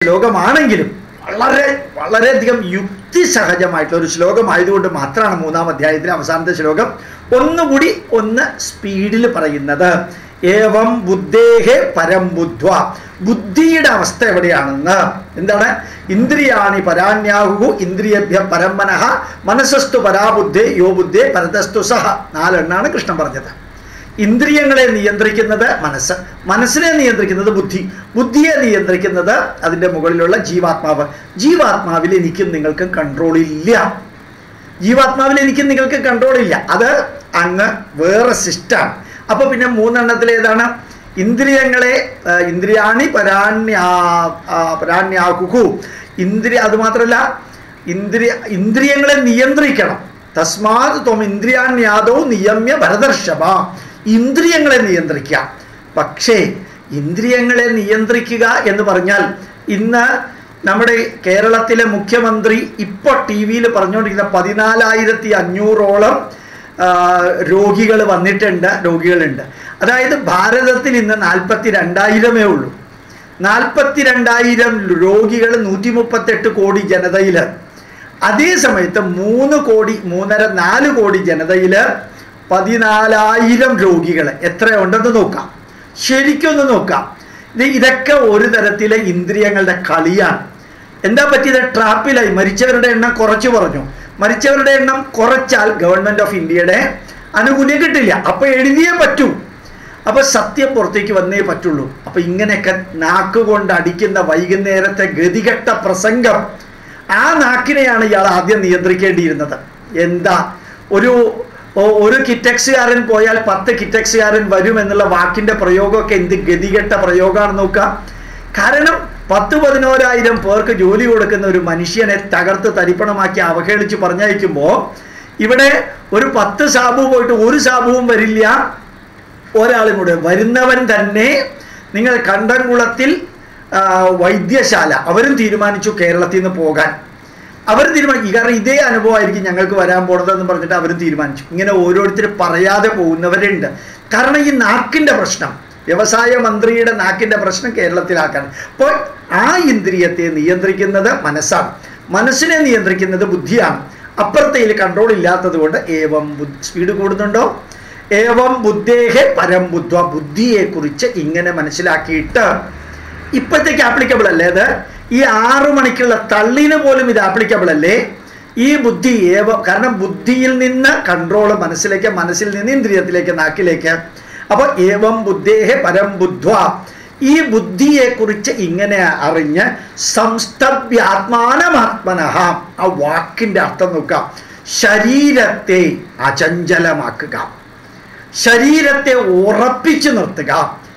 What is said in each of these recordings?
ശ്ലോകമാണെങ്കിലും വളരെ വളരെയധികം യുക്തിസഹജമായിട്ടുള്ള ഒരു ശ്ലോകമായതുകൊണ്ട് മാത്രമാണ് മൂന്നാം അധ്യായത്തിലെ അവസാനത്തെ ശ്ലോകം ഒന്നുകൂടി ഒന്ന് സ്പീഡിൽ പറയുന്നത് ഏവം ബുദ്ധേഹേ പരം ബുദ്ധ്വ ബുദ്ധിയുടെ അവസ്ഥ എവിടെയാണെന്ന് എന്താണ് ഇന്ദ്രിയാണി പരാന്യാഹു ഇന്ദ്രിയഭ്യ പരമനഃ മനസ്സസ്തു പരാബുദ്ധേ യോ ബുദ്ധേ പരതസ്തു സഹ നാലെണ്ണാണ് കൃഷ്ണൻ പറഞ്ഞത് ഇന്ദ്രിയങ്ങളെ നിയന്ത്രിക്കുന്നത് മനസ്സ് മനസ്സിനെ നിയന്ത്രിക്കുന്നത് ബുദ്ധി ബുദ്ധിയെ നിയന്ത്രിക്കുന്നത് അതിൻ്റെ മുകളിലുള്ള ജീവാത്മാവ് ജീവാത്മാവിൽ എനിക്കും നിങ്ങൾക്കും കൺട്രോൾ ഇല്ല ജീവാത്മാവിൽ എനിക്കും നിങ്ങൾക്ക് കൺട്രോൾ ഇല്ല അത് അങ്ങ് വേറെ സിസ്റ്റാണ് അപ്പോൾ പിന്നെ മൂന്നെണ്ണത്തിൽ ഏതാണ് ഇന്ദ്രിയങ്ങളെ ആ, ഇന്ദ്രിയാണി പരാണ്യാ ആ, പരാണ്യാകുഹു ഇന്ദ്രിയ അതുമാത്രമല്ല ഇന്ദ്രിയ ഇന്ദ്രിയങ്ങളെ നിയന്ത്രിക്കണം തസ്മാത് ത്വം ഇന്ദ്രിയാണ്യാദോ നിയമ്യ ഭരതർഷഭ ഇന്ദ്രിയങ്ങളെ നിയന്ത്രിക്കുക പക്ഷേ ഇന്ദ്രിയങ്ങളെ നിയന്ത്രിക്കുക എന്ന് പറഞ്ഞാൽ ഇന്ന് നമ്മുടെ കേരളത്തിലെ മുഖ്യമന്ത്രി ഇപ്പോൾ ടി വിയിൽ പറഞ്ഞുകൊണ്ടിരിക്കുന്ന പതിനാലായിരത്തി അഞ്ഞൂറോളം രോഗികൾ വന്നിട്ടുണ്ട് രോഗികളുണ്ട് അതായത് ഭാരതത്തിൽ ഇന്ന് നാൽപ്പത്തി രണ്ടായിരമേ ഉള്ളൂ നാൽപ്പത്തി രണ്ടായിരം രോഗികൾ നൂറ്റി മുപ്പത്തെട്ട് കോടി ജനതയിൽ അതേ സമയത്ത് മൂന്ന് കോടി മൂന്നര നാല് കോടി ജനതയിൽ പതിനാലായിരം രോഗികൾ എത്രയുണ്ടെന്ന് നോക്കാം ശരിക്കൊന്ന് നോക്കാം ഇത് ഇതൊക്കെ ഒരു തരത്തിലെ ഇന്ദ്രിയങ്ങളുടെ കളിയാണ് എന്താ പറ്റിയത് ട്രാപ്പിലായി മരിച്ചവരുടെ എണ്ണം കുറച്ച് പറഞ്ഞു മരിച്ചവരുടെ എണ്ണം കുറച്ചാൽ ഗവൺമെന്റ് ഓഫ് ഇന്ത്യയുടെ ആനുകൂല്യം കിട്ടില്ല അപ്പൊ എഴുതിയേ പറ്റൂ അപ്പൊ സത്യം പുറത്തേക്ക് വന്നേ പറ്റുള്ളൂ അപ്പൊ ഇങ്ങനെയൊക്കെ നാക്കുകൊണ്ട് അടിക്കുന്ന വൈകുന്നേരത്തെ ഗതികെട്ട പ്രസംഗം ആ നാക്കിനെയാണ് ഇയാൾ ആദ്യം നിയന്ത്രിക്കേണ്ടിയിരുന്നത് എന്താ ഒരു ഒ- ഒരു കിറ്റക്സുകാരൻ പോയാൽ പത്ത് കിറ്റക്സുകാരൻ വരും എന്നുള്ള വാക്കിന്റെ പ്രയോഗമൊക്കെ എന്ത് ഗതികെട്ട പ്രയോഗമാണെന്ന് നോക്കുക കാരണം പത്ത് പതിനോരായിരം പേർക്ക് ജോലി കൊടുക്കുന്ന ഒരു മനുഷ്യനെ തകർത്ത് തരിപ്പണമാക്കി അവഹേളിച്ച് പറഞ്ഞയക്കുമ്പോൾ ഇവിടെ ഒരു പത്ത് സാബു പോയിട്ട് ഒരു സാബുവും വരില്ല ഒരാളും കൂടെ വരുന്നവൻ തന്നെ നിങ്ങൾ കണ്ടംകുളത്തിൽ ആ, വൈദ്യശാല അവരും തീരുമാനിച്ചു കേരളത്തിൽ നിന്ന് പോകാൻ അവർ തീരുമാനിച്ചു കാരണം ഇതേ അനുഭവമായിരിക്കും ഞങ്ങൾക്ക് വരാൻ പോണതെന്ന് പറഞ്ഞിട്ട് അവരും തീരുമാനിച്ചു ഇങ്ങനെ ഓരോരുത്തർ പറയാതെ പോകുന്നവരുണ്ട് കാരണം ഈ നാക്കിൻ്റെ പ്രശ്നം വ്യവസായ മന്ത്രിയുടെ നാക്കിൻ്റെ പ്രശ്നം കേരളത്തിലാക്കാണ് അപ്പോൾ ആ ഇന്ദ്രിയത്തെ നിയന്ത്രിക്കുന്നത് മനസ്സാണ് മനസ്സിനെ നിയന്ത്രിക്കുന്നത് ബുദ്ധിയാണ് അപ്പുറത്തേൽ കൺട്രോൾ ഇല്ലാത്തത് കൊണ്ട് ഏവം സ്പീഡ് കൂടുന്നുണ്ടോ ഏവം ബുദ്ധേഹെ പരം ബുദ്ധ ബുദ്ധിയെക്കുറിച്ച് ഇങ്ങനെ മനസ്സിലാക്കിയിട്ട് ഇപ്പോഴത്തേക്ക് ആപ്ലിക്കബിൾ അല്ലേ അത് ഈ ആറു മണിക്കുള്ള തള്ളിന് പോലും ഇത് ആപ്ലിക്കബിൾ അല്ലേ ഈ ബുദ്ധി ഏവ കാരണം ബുദ്ധിയിൽ നിന്ന് കൺട്രോൾ മനസ്സിലേക്ക് മനസ്സിൽ നിന്ന് ഇന്ദ്രിയത്തിലേക്ക് നാക്കിലേക്ക് അപ്പോൾ ഏവം ബുദ്ധേഹ പരം ബുദ്ധ്വ ഈ ബുദ്ധിയെക്കുറിച്ച് ഇങ്ങനെ അറിഞ്ഞ് സംസ്തഭ്യാത്മാനമാത്മനഃ ആ വാക്കിൻ്റെ അർത്ഥം നോക്കാം ശരീരത്തെ അചഞ്ചലമാക്കുക ശരീരത്തെ ഉറപ്പിച്ചു നിർത്തുക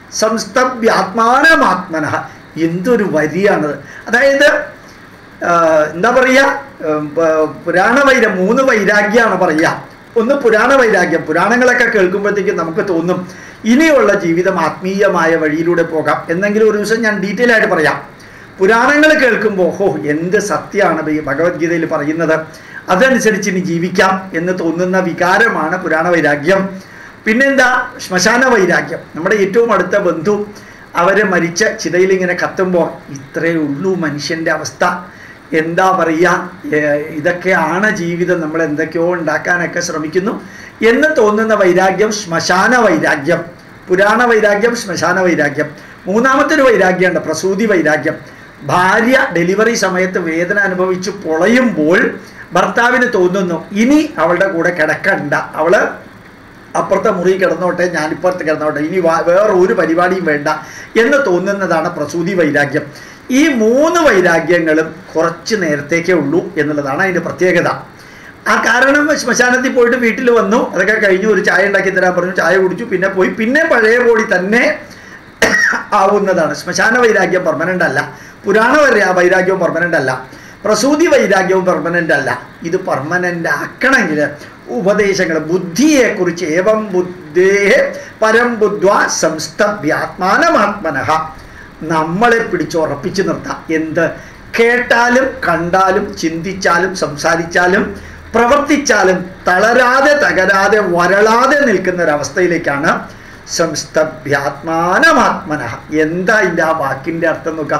സംസ്തഭ്യാത്മാനമാത്മന എന്തൊരു വരിയാണത് അതായത് ആ, എന്താ പറയുക ഉം, പ- പുരാണ വൈരം മൂന്ന് വൈരാഗ്യമാണ് പറയുക ഒന്ന് പുരാണ വൈരാഗ്യം പുരാണങ്ങളൊക്കെ കേൾക്കുമ്പോഴത്തേക്കും നമുക്ക് തോന്നും ഇനിയുള്ള ജീവിതം ആത്മീയമായ വഴിയിലൂടെ പോകാം എന്നെങ്കിലും ഒരു ദിവസം ഞാൻ ഡീറ്റെയിൽ ആയിട്ട് പറയാം പുരാണങ്ങൾ കേൾക്കുമ്പോൾ ഹോ എന്ത് സത്യമാണ് ഈ ഭഗവത്ഗീതയിൽ പറയുന്നത് അതനുസരിച്ച് ഇനി ജീവിക്കാം എന്ന് തോന്നുന്ന വികാരമാണ് പുരാണ വൈരാഗ്യം പിന്നെന്താ ശ്മശാന വൈരാഗ്യം നമ്മുടെ ഏറ്റവും അടുത്ത ബന്ധു അവരെ മരിച്ച ചിതയിൽ ഇങ്ങനെ കത്തുമ്പോൾ ഇത്രയേ ഉള്ളൂ മനുഷ്യൻ്റെ അവസ്ഥ എന്താ പറയുക ഏർ ഇതൊക്കെയാണ് ജീവിതം നമ്മൾ എന്തൊക്കെയോ ഉണ്ടാക്കാനൊക്കെ ശ്രമിക്കുന്നു എന്ന് തോന്നുന്ന വൈരാഗ്യം ശ്മശാന വൈരാഗ്യം പുരാണ വൈരാഗ്യം ശ്മശാന വൈരാഗ്യം മൂന്നാമത്തെ ഒരു വൈരാഗ്യമുണ്ട് പ്രസൂതി വൈരാഗ്യം ഭാര്യ ഡെലിവറി സമയത്ത് വേദന അനുഭവിച്ച് പൊളയുമ്പോൾ ഭർത്താവിന് തോന്നുന്നു ഇനി അവളുടെ കൂടെ കിടക്കണ്ട അവള് അപ്പുറത്തെ മുറി കിടന്നോട്ടെ ഞാനിപ്പുറത്ത് കിടന്നോട്ടെ ഇനി വാ- വേറെ ഒരു പരിപാടിയും വേണ്ട എന്ന് തോന്നുന്നതാണ് പ്രസൂതി വൈരാഗ്യം ഈ മൂന്ന് വൈരാഗ്യങ്ങളും കുറച്ച് നേരത്തേക്കേ ഉള്ളൂ എന്നുള്ളതാണ് അതിൻ്റെ പ്രത്യേകത ആ കാരണം ശ്മശാനത്തിൽ പോയിട്ട് വീട്ടിൽ വന്നു അതൊക്കെ കഴിഞ്ഞു ഒരു ചായ ഉണ്ടാക്കി തരാൻ പറഞ്ഞു ചായ കുടിച്ചു പിന്നെ പോയി പിന്നെ പഴയ പോടി തന്നെ ആവുന്നതാണ് ശ്മശാന വൈരാഗ്യം പെർമനൻ്റ് അല്ല പുരാണ വൈരാ- വൈരാഗ്യവും പെർമനൻ്റ് അല്ല പ്രസൂതി വൈരാഗ്യവും പെർമനൻ്റ് അല്ല ഇത് പെർമനൻ്റ് ആക്കണമെങ്കിൽ ഉപദേശങ്ങൾ ബുദ്ധിയെക്കുറിച്ച് ഏവം ബുദ്ധേ പരം ബുദ്ധ്വ സംസ്ഥഭ്യാത്മാനമാത്മനഃ നമ്മളെ പിടിച്ചുറപ്പിച്ചു നിർത്താം എന്ത് കേട്ടാലും കണ്ടാലും ചിന്തിച്ചാലും സംസാരിച്ചാലും പ്രവർത്തിച്ചാലും തളരാതെ തകരാതെ വരളാതെ നിൽക്കുന്ന ഒരവസ്ഥയിലേക്കാണ് സംസ്ഥഭ്യാത്മാനമാത്മന എന്താ ഇതിൻ്റെ ആ വാക്കിൻ്റെ അർത്ഥം നോക്കാം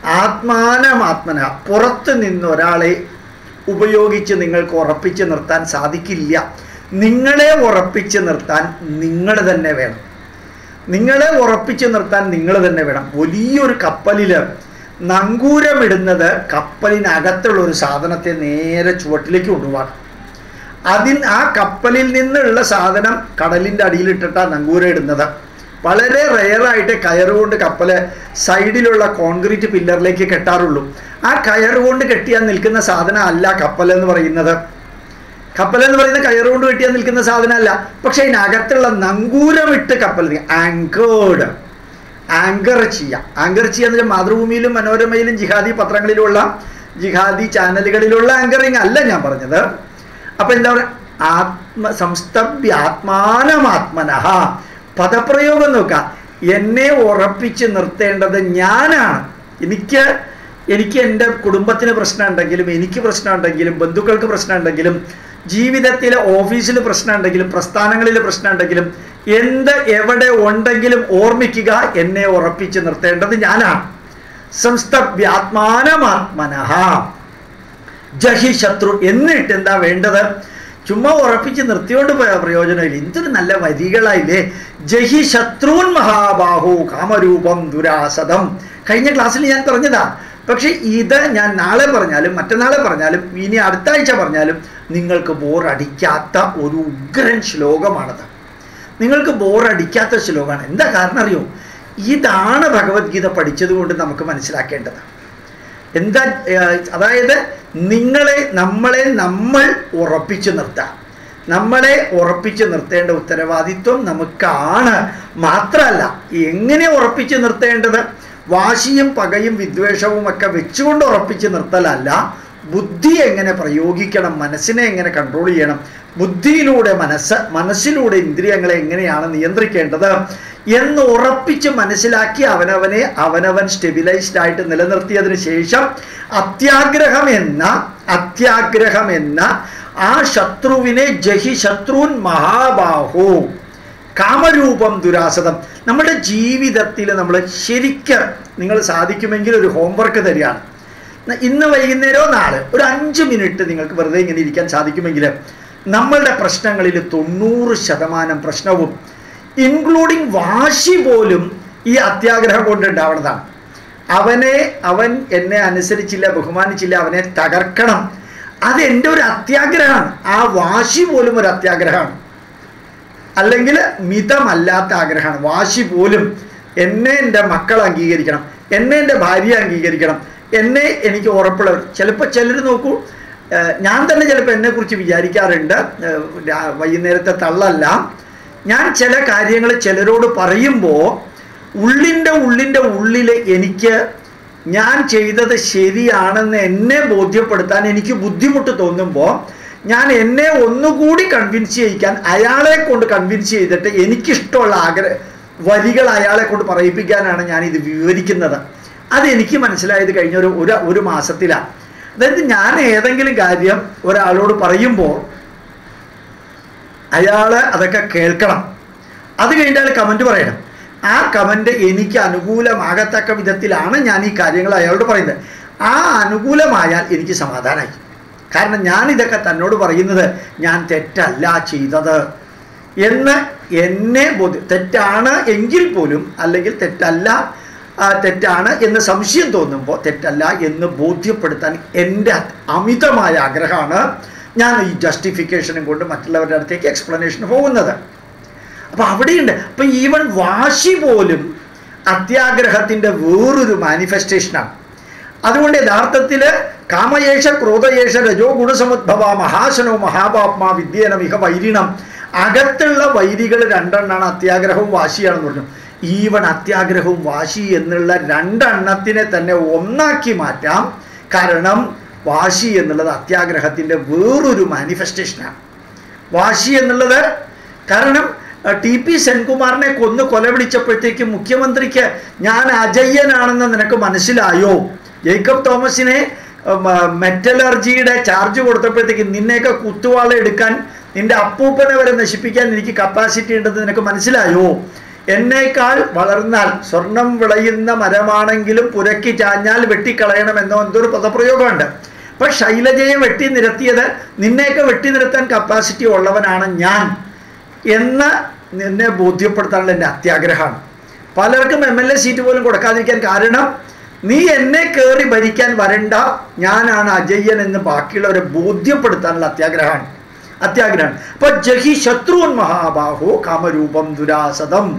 ആത്മാനമാത്മന പുറത്ത് നിന്ന് ഒരാളെ ഉപയോഗിച്ച് നിങ്ങൾക്ക് ഉറപ്പിച്ച് നിർത്താൻ സാധിക്കില്ല നിങ്ങളെ ഉറപ്പിച്ച് നിർത്താൻ നിങ്ങൾ തന്നെ വേണം നിങ്ങളെ ഉറപ്പിച്ച് നിർത്താൻ നിങ്ങൾ തന്നെ വേണം വലിയൊരു കപ്പലിൽ നങ്കൂരമിടുന്നത് കപ്പലിനകത്തുള്ള ഒരു സാധനത്തെ നേരെ ചുവട്ടിലേക്ക് കൊണ്ടുപോകാം അതിൻ ആ കപ്പലിൽ നിന്നുള്ള സാധനം കടലിൻ്റെ അടിയിലിട്ടിട്ടാണ് നങ്കൂരം ഇടുന്നത് വളരെ റെയറായിട്ട് കയറുകൊണ്ട് കപ്പൽ സൈഡിലുള്ള കോൺക്രീറ്റ് പില്ലറിലേക്ക് കെട്ടാറുള്ളൂ ആ കയറുകൊണ്ട് കെട്ടിയാൽ നിൽക്കുന്ന സാധനം അല്ല കപ്പൽ എന്ന് പറയുന്നത് കപ്പൽ എന്ന് പറയുന്ന കയറുകൊണ്ട് കെട്ടിയാൽ നിൽക്കുന്ന സാധനമല്ല പക്ഷെ അതിനകത്തുള്ള നങ്കൂരമിട്ട് കപ്പൽ ആങ്കേർഡ് ആങ്കർ ചെയ്യുക ആങ്കർ ചെയ്യുക എന്ന് വെച്ചാൽ മാതൃഭൂമിയിലും മനോരമയിലും ജിഹാദി പത്രങ്ങളിലുള്ള ജിഹാദി ചാനലുകളിലുള്ള ആങ്കറിങ് അല്ല ഞാൻ പറഞ്ഞത് അപ്പൊ എന്താ പറയുക ആത്മ സംസ്തഭ്യ ആത്മാനമാത്മനഹ പദപ്രയോഗം നോക്കുക എന്നെ ഉറപ്പിച്ച് നിർത്തേണ്ടത് ഞാനാണ് എനിക്ക് എനിക്ക് എൻ്റെ കുടുംബത്തിന് പ്രശ്നം ഉണ്ടെങ്കിലും എനിക്ക് പ്രശ്നം ഉണ്ടെങ്കിലും ബന്ധുക്കൾക്ക് പ്രശ്നം ഉണ്ടെങ്കിലും ജീവിതത്തിലെ ഓഫീസിൽ പ്രശ്നം ഉണ്ടെങ്കിലും പ്രസ്ഥാനങ്ങളിൽ പ്രശ്നം ഉണ്ടെങ്കിലും എന്ത് എവിടെ ഉണ്ടെങ്കിലും ഓർമ്മിക്കുക എന്നെ ഉറപ്പിച്ച് നിർത്തേണ്ടത് ഞാനാണ് സംസ്തഭ്യാത്മാനമാത്മനഹ ജഹി ശത്രു എന്നിട്ട് എന്താ വേണ്ടത് ചുമ്മാ ഉറപ്പിച്ച് നിർത്തിയോണ്ട് പോയ പ്രയോജനമില്ല എന്തൊരു നല്ല വരികളായില്ലേ ജഹി ശത്രുൻ മഹാബാഹു കാമരൂപം ദുരാസതം കഴിഞ്ഞ ക്ലാസ്സിൽ ഞാൻ പറഞ്ഞതാ പക്ഷെ ഇത് ഞാൻ നാളെ പറഞ്ഞാലും മറ്റന്നാളെ പറഞ്ഞാലും ഇനി അടുത്ത ആഴ്ച പറഞ്ഞാലും നിങ്ങൾക്ക് ബോറടിക്കാത്ത ഒരു ഉഗ്രൻ ശ്ലോകമാണത് നിങ്ങൾക്ക് ബോറടിക്കാത്ത ശ്ലോകമാണ് എന്താ കാരണം അറിയോ ഇതാണ് ഭഗവത്ഗീത പഠിച്ചത് കൊണ്ട് നമുക്ക് മനസ്സിലാക്കേണ്ടത് എന്താ ഏഹ്, അതായത് നിങ്ങളെ നമ്മളെ നമ്മൾ ഉറപ്പിച്ചു നിർത്താം നമ്മളെ ഉറപ്പിച്ചു നിർത്തേണ്ട ഉത്തരവാദിത്വം നമുക്കാണ് മാത്രമല്ല എങ്ങനെ ഉറപ്പിച്ചു നിർത്തേണ്ടത് വാശിയും പകയും വിദ്വേഷവും ഒക്കെ വെച്ചുകൊണ്ട് ഉറപ്പിച്ച് നിർത്തലല്ല ബുദ്ധി എങ്ങനെ പ്രയോഗിക്കണം മനസ്സിനെ എങ്ങനെ കൺട്രോൾ ചെയ്യണം ബുദ്ധിയിലൂടെ മനസ്സ് മനസ്സിലൂടെ ഇന്ദ്രിയങ്ങളെ എങ്ങനെയാണ് നിയന്ത്രിക്കേണ്ടത് എന്ന് ഉറപ്പിച്ച് മനസ്സിലാക്കി അവനവനെ അവനവൻ സ്റ്റെബിലൈസ്ഡ് ആയിട്ട് നിലനിർത്തിയതിന് ശേഷം അത്യാഗ്രഹം എന്ന അത്യാഗ്രഹം എന്ന ആ ശത്രുവിനെ ജഹി ശത്രുൻ മഹാബാഹു കാമരൂപം ദുരാസതം നമ്മുടെ ജീവിതത്തിൽ നമ്മൾ ശരിക്കും നിങ്ങൾ സാധിക്കുമെങ്കിൽ ഒരു ഹോംവർക്ക് തരികയാണ് ന- ഇന്ന് വൈകുന്നേരമോ നാളെ ഒരു അഞ്ച് മിനിറ്റ് നിങ്ങൾക്ക് വെറുതെ ഇങ്ങനെ ഇരിക്കാൻ സാധിക്കുമെങ്കിൽ നമ്മളുടെ പ്രശ്നങ്ങളിൽ തൊണ്ണൂറ് ശതമാനം പ്രശ്നവും ഇൻക്ലൂഡിങ് വാശി പോലും ഈ അത്യാഗ്രഹം കൊണ്ട് ഉണ്ടാവുന്നതാണ് അവനെ അവൻ എന്നെ അനുസരിച്ചില്ല ബഹുമാനിച്ചില്ല അവനെ തകർക്കണം അത് എൻ്റെ ഒരു അത്യാഗ്രഹമാണ് ആ വാശി പോലും ഒരു അത്യാഗ്രഹമാണ് അല്ലെങ്കിൽ മിതമല്ലാത്ത ആഗ്രഹമാണ് വാശി പോലും എന്നെ എൻ്റെ മക്കൾ അംഗീകരിക്കണം എന്നെ എൻ്റെ ഭാര്യ അംഗീകരിക്കണം എന്നെ എനിക്ക് ഉറപ്പുള്ളവർ ചിലപ്പോൾ ചിലർ നോക്കൂ ഏഹ് ഞാൻ തന്നെ ചിലപ്പോൾ എന്നെക്കുറിച്ച് വിചാരിക്കാറുണ്ട് ഏഹ് രാ- വൈകുന്നേരത്തെ തള്ളല്ല ഞാൻ ചില കാര്യങ്ങൾ ചിലരോട് പറയുമ്പോൾ ഉള്ളിൻ്റെ ഉള്ളിൻ്റെ ഉള്ളിൽ എനിക്ക് ഞാൻ ചെയ്തത് ശരിയാണെന്ന് എന്നെ ബോധ്യപ്പെടുത്താൻ എനിക്ക് ബുദ്ധിമുട്ട് തോന്നുമ്പോൾ ഞാൻ എന്നെ ഒന്നുകൂടി കൺവിൻസ് ചെയ്യിക്കാൻ അയാളെ കൊണ്ട് കൺവിൻസ് ചെയ്തിട്ട് എനിക്കിഷ്ടമുള്ള ആഗ്രഹ വരികൾ അയാളെ കൊണ്ട് പറയിപ്പിക്കാനാണ് ഞാൻ ഇത് വിവരിക്കുന്നത് അത് എനിക്ക് മനസ്സിലായത് കഴിഞ്ഞ ഒരു ഒരു ഒരു മാസത്തിലാണ് അതായത് ഞാൻ ഏതെങ്കിലും കാര്യം ഒരാളോട് പറയുമ്പോൾ അയാൾ അതൊക്കെ കേൾക്കണം അത് കഴിഞ്ഞിട്ട് അയാൾ കമൻറ്റ് പറയണം ആ കമൻറ്റ് എനിക്ക് അനുകൂലമാകത്തക്ക വിധത്തിലാണ് ഞാൻ ഈ കാര്യങ്ങൾ അയാളോട് പറയുന്നത് ആ അനുകൂലമായാൽ എനിക്ക് സമാധാനമായി കാരണം ഞാൻ ഇതൊക്കെ തന്നോട് പറയുന്നത് ഞാൻ തെറ്റല്ല ചെയ്തത് എന്ന് എന്നെ ബോധ്യ തെറ്റാണ് എങ്കിൽ പോലും അല്ലെങ്കിൽ തെറ്റല്ല ആ, തെറ്റാണ് എന്ന് സംശയം തോന്നുമ്പോൾ തെറ്റല്ല എന്ന് ബോധ്യപ്പെടുത്താൻ എൻ്റെ അമിതമായ ആഗ്രഹമാണ് ഞാൻ ഈ ജസ്റ്റിഫിക്കേഷനും കൊണ്ട് മറ്റുള്ളവരുടെ അടുത്തേക്ക് എക്സ്പ്ലനേഷന് പോകുന്നത് അപ്പൊ അവിടെയുണ്ട് അപ്പൊ ഈവൻ വാശി പോലും അത്യാഗ്രഹത്തിന്റെ വേറൊരു മാനിഫെസ്റ്റേഷനാണ് അതുകൊണ്ട് യഥാർത്ഥത്തിൽ കാമയേഷ ക്രോധയേഷ രജോ ഗുണസമുദ്ഭവ മഹാശനോ മഹാപാപ്മ വിദ്യേന മിക വൈരിണം അകത്തുള്ള വൈരികൾ രണ്ടെണ്ണാണ് അത്യാഗ്രഹവും വാശിയാണെന്ന് പറഞ്ഞു ഈവൻ അത്യാഗ്രഹവും വാശി എന്നുള്ള രണ്ടെണ്ണത്തിനെ തന്നെ ഒന്നാക്കി മാറ്റാം കാരണം വാശി എന്നുള്ളത് അത്യാഗ്രഹത്തിൻ്റെ വേറൊരു മാനിഫെസ്റ്റേഷനാണ് വാശി എന്നുള്ളത് കാരണം അഹ്, ടി പി സെൻകുമാറിനെ കൊന്ന് കൊലവിളിച്ചപ്പോഴത്തേക്ക് മുഖ്യമന്ത്രിക്ക് ഞാൻ അജയ്യനാണെന്ന് നിനക്ക് മനസ്സിലായോ ജേക്കബ് തോമസിനെ മെറ്റലർജിയുടെ ചാർജ് കൊടുത്തപ്പോഴത്തേക്ക് നിന്നെയൊക്കെ കുത്തുവാള എടുക്കാൻ നിന്റെ അപ്പൂപ്പനെ വരെ നശിപ്പിക്കാൻ എനിക്ക് കപ്പാസിറ്റി ഉണ്ടെന്ന് നിനക്ക് മനസ്സിലായോ എന്നേക്കാൾ വളർന്നാൽ സ്വർണം വിളയുന്ന മരമാണെങ്കിലും പുരക്കി ചാഞ്ഞാൽ വെട്ടിക്കളയണമെന്നോ എന്തൊരു പദപ്രയോഗമുണ്ട് അപ്പൊ ശൈലജയെ വെട്ടി നിരത്തിയത് നിന്നെയൊക്കെ വെട്ടി നിരത്താൻ കപ്പാസിറ്റി ഉള്ളവനാണ് ഞാൻ എന്ന് നിന്നെ ബോധ്യപ്പെടുത്താനുള്ള എൻ്റെ അത്യാഗ്രഹമാണ് പലർക്കും എം എൽ എ സീറ്റ് പോലും കൊടുക്കാതിരിക്കാൻ കാരണം നീ എന്നെ കയറി ഭരിക്കാൻ വരണ്ട ഞാനാണ് അജയ്യൻ എന്ന് ബാക്കിയുള്ളവരെ ബോധ്യപ്പെടുത്താനുള്ള അത്യാഗ്രഹമാണ് അത്യാഗ്രഹമാണ് അപ്പൊ ജഹി ശത്രുൻ മഹാബാഹോ കാമരൂപം ദുരാസതം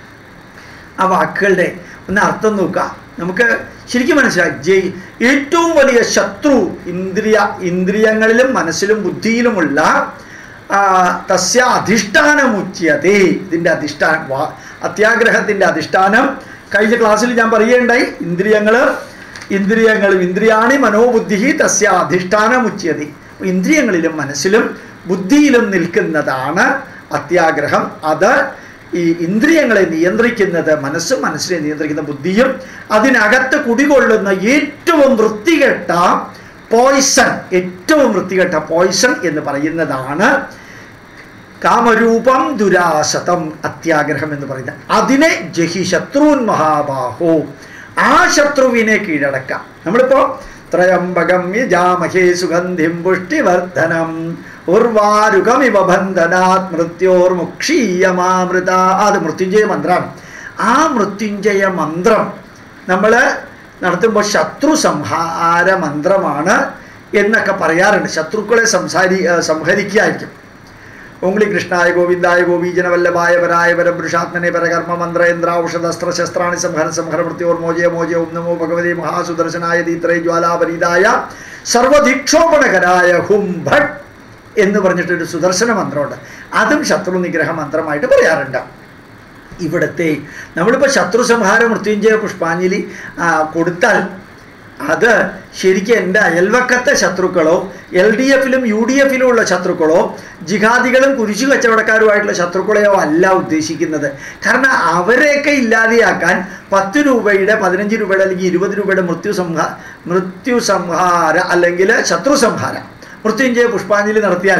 ആ വാക്കുകളുടെ ഒന്ന് അർത്ഥം നോക്കുക നമുക്ക് ശരിക്കും മനസ്സിലായി ജയ് ഏറ്റവും വലിയ ശത്രു ഇന്ദ്രിയ ഇന്ദ്രിയങ്ങളിലും മനസ്സിലും ബുദ്ധിയിലുമുള്ള ആ, തസ്യ അധിഷ്ഠാനമുച്യതേ ഇതിൻ്റെ അധിഷ്ഠാനം വാ അത്യാഗ്രഹത്തിൻ്റെ അധിഷ്ഠാനം കഴിഞ്ഞ ക്ലാസ്സിൽ ഞാൻ പറയുകയുണ്ടായി ഇന്ദ്രിയങ്ങൾ ഇന്ദ്രിയങ്ങളും ഇന്ദ്രിയാണി മനോബുദ്ധി തസ്യ അധിഷ്ഠാനമുച്യതേ ഇന്ദ്രിയങ്ങളിലും മനസ്സിലും ബുദ്ധിയിലും നിൽക്കുന്നതാണ് അത്യാഗ്രഹം അത് ഈ ഇന്ദ്രിയങ്ങളെ നിയന്ത്രിക്കുന്നത് മനസ്സും മനസ്സിനെ നിയന്ത്രിക്കുന്ന ബുദ്ധിയും അതിനകത്ത് കുടികൊള്ളുന്ന ഏറ്റവും വൃത്തികെട്ട പോയ്സൺ ഏറ്റവും വൃത്തികെട്ട പോയ്സൺ എന്ന് പറയുന്നതാണ് കാമരൂപം ദുരാശതം അത്യാഗ്രഹം എന്ന് പറയുന്നത് അതിനെ ജഹി ശത്രുൻ മഹാബാഹോ ആ ശത്രുവിനെ കീഴടക്കാം നമ്മളിപ്പോ ത്രയംബകം യജാമഹേ സുഗന്ധിം പുഷ്ടിവർദ്ധനം ഉർവാരുകമിവ ബന്ധനാത് മൃത്യോർമുക്ഷീയമാമൃത അത് മൃത്യുഞ്ജയ മന്ത്രമാണ് ആ മൃത്യുഞ്ജയ മന്ത്രം നമ്മൾ നടത്തുമ്പോൾ ശത്രു സംഹാര മന്ത്രമാണ് എന്നൊക്കെ പറയാറുണ്ട് ശത്രുക്കളെ സംസാരി സംഹരിക്കുകയായിരിക്കും ഓങ്ലി കൃഷ്ണായ ഗോവിന്ദായ ഗോപീജനവല്ലഭായ പരായ പരപുരുഷാത്മനെ പരകർമ്മ മന്ത്രേന്ദ്ര ഔഷധ അസ്ത്ര ശസ്ത്രാണി സംഹര സംഹര മൃത്യോർ മോചയ മോചയ ഓം നമോ ഭഗവതി മഹാസുദർശനായ ദീത്രേ ജ്വാലാപരീതായ സർവധിക്ഷോപണകരായ ഹും ഭട്ട് എന്ന് പറഞ്ഞിട്ടൊരു സുദർശന മന്ത്രമുണ്ട് അതും ശത്രു നിഗ്രഹ മന്ത്രമായിട്ട് പറയാറുണ്ട് ഇവിടുത്തെ നമ്മളിപ്പോൾ ശത്രു സംഹാര മൃത്യുഞ്ജയ പുഷ്പാഞ്ജലി ആ, കൊടുത്താൽ അത് ശരിക്കും എൻ്റെ അയൽവക്കത്തെ ശത്രുക്കളോ എൽ ഡി എഫിലും യു ഡി എഫിലും ഉള്ള ശത്രുക്കളോ ജിഹാദികളും കുരിശു കച്ചവടക്കാരുമായിട്ടുള്ള ശത്രുക്കളെയോ അല്ല ഉദ്ദേശിക്കുന്നത് കാരണം അവരെയൊക്കെ ഇല്ലാതെയാക്കാൻ പത്ത് രൂപയുടെ പതിനഞ്ച് രൂപയുടെ അല്ലെങ്കിൽ ഇരുപത് രൂപയുടെ മൃത്യു സംഹാ മൃത്യു സംഹാര അല്ലെങ്കിൽ ശത്രു സംഹാര മൃത്യുഞ്ജയ പുഷ്പാഞ്ജലി നടത്തിയാൽ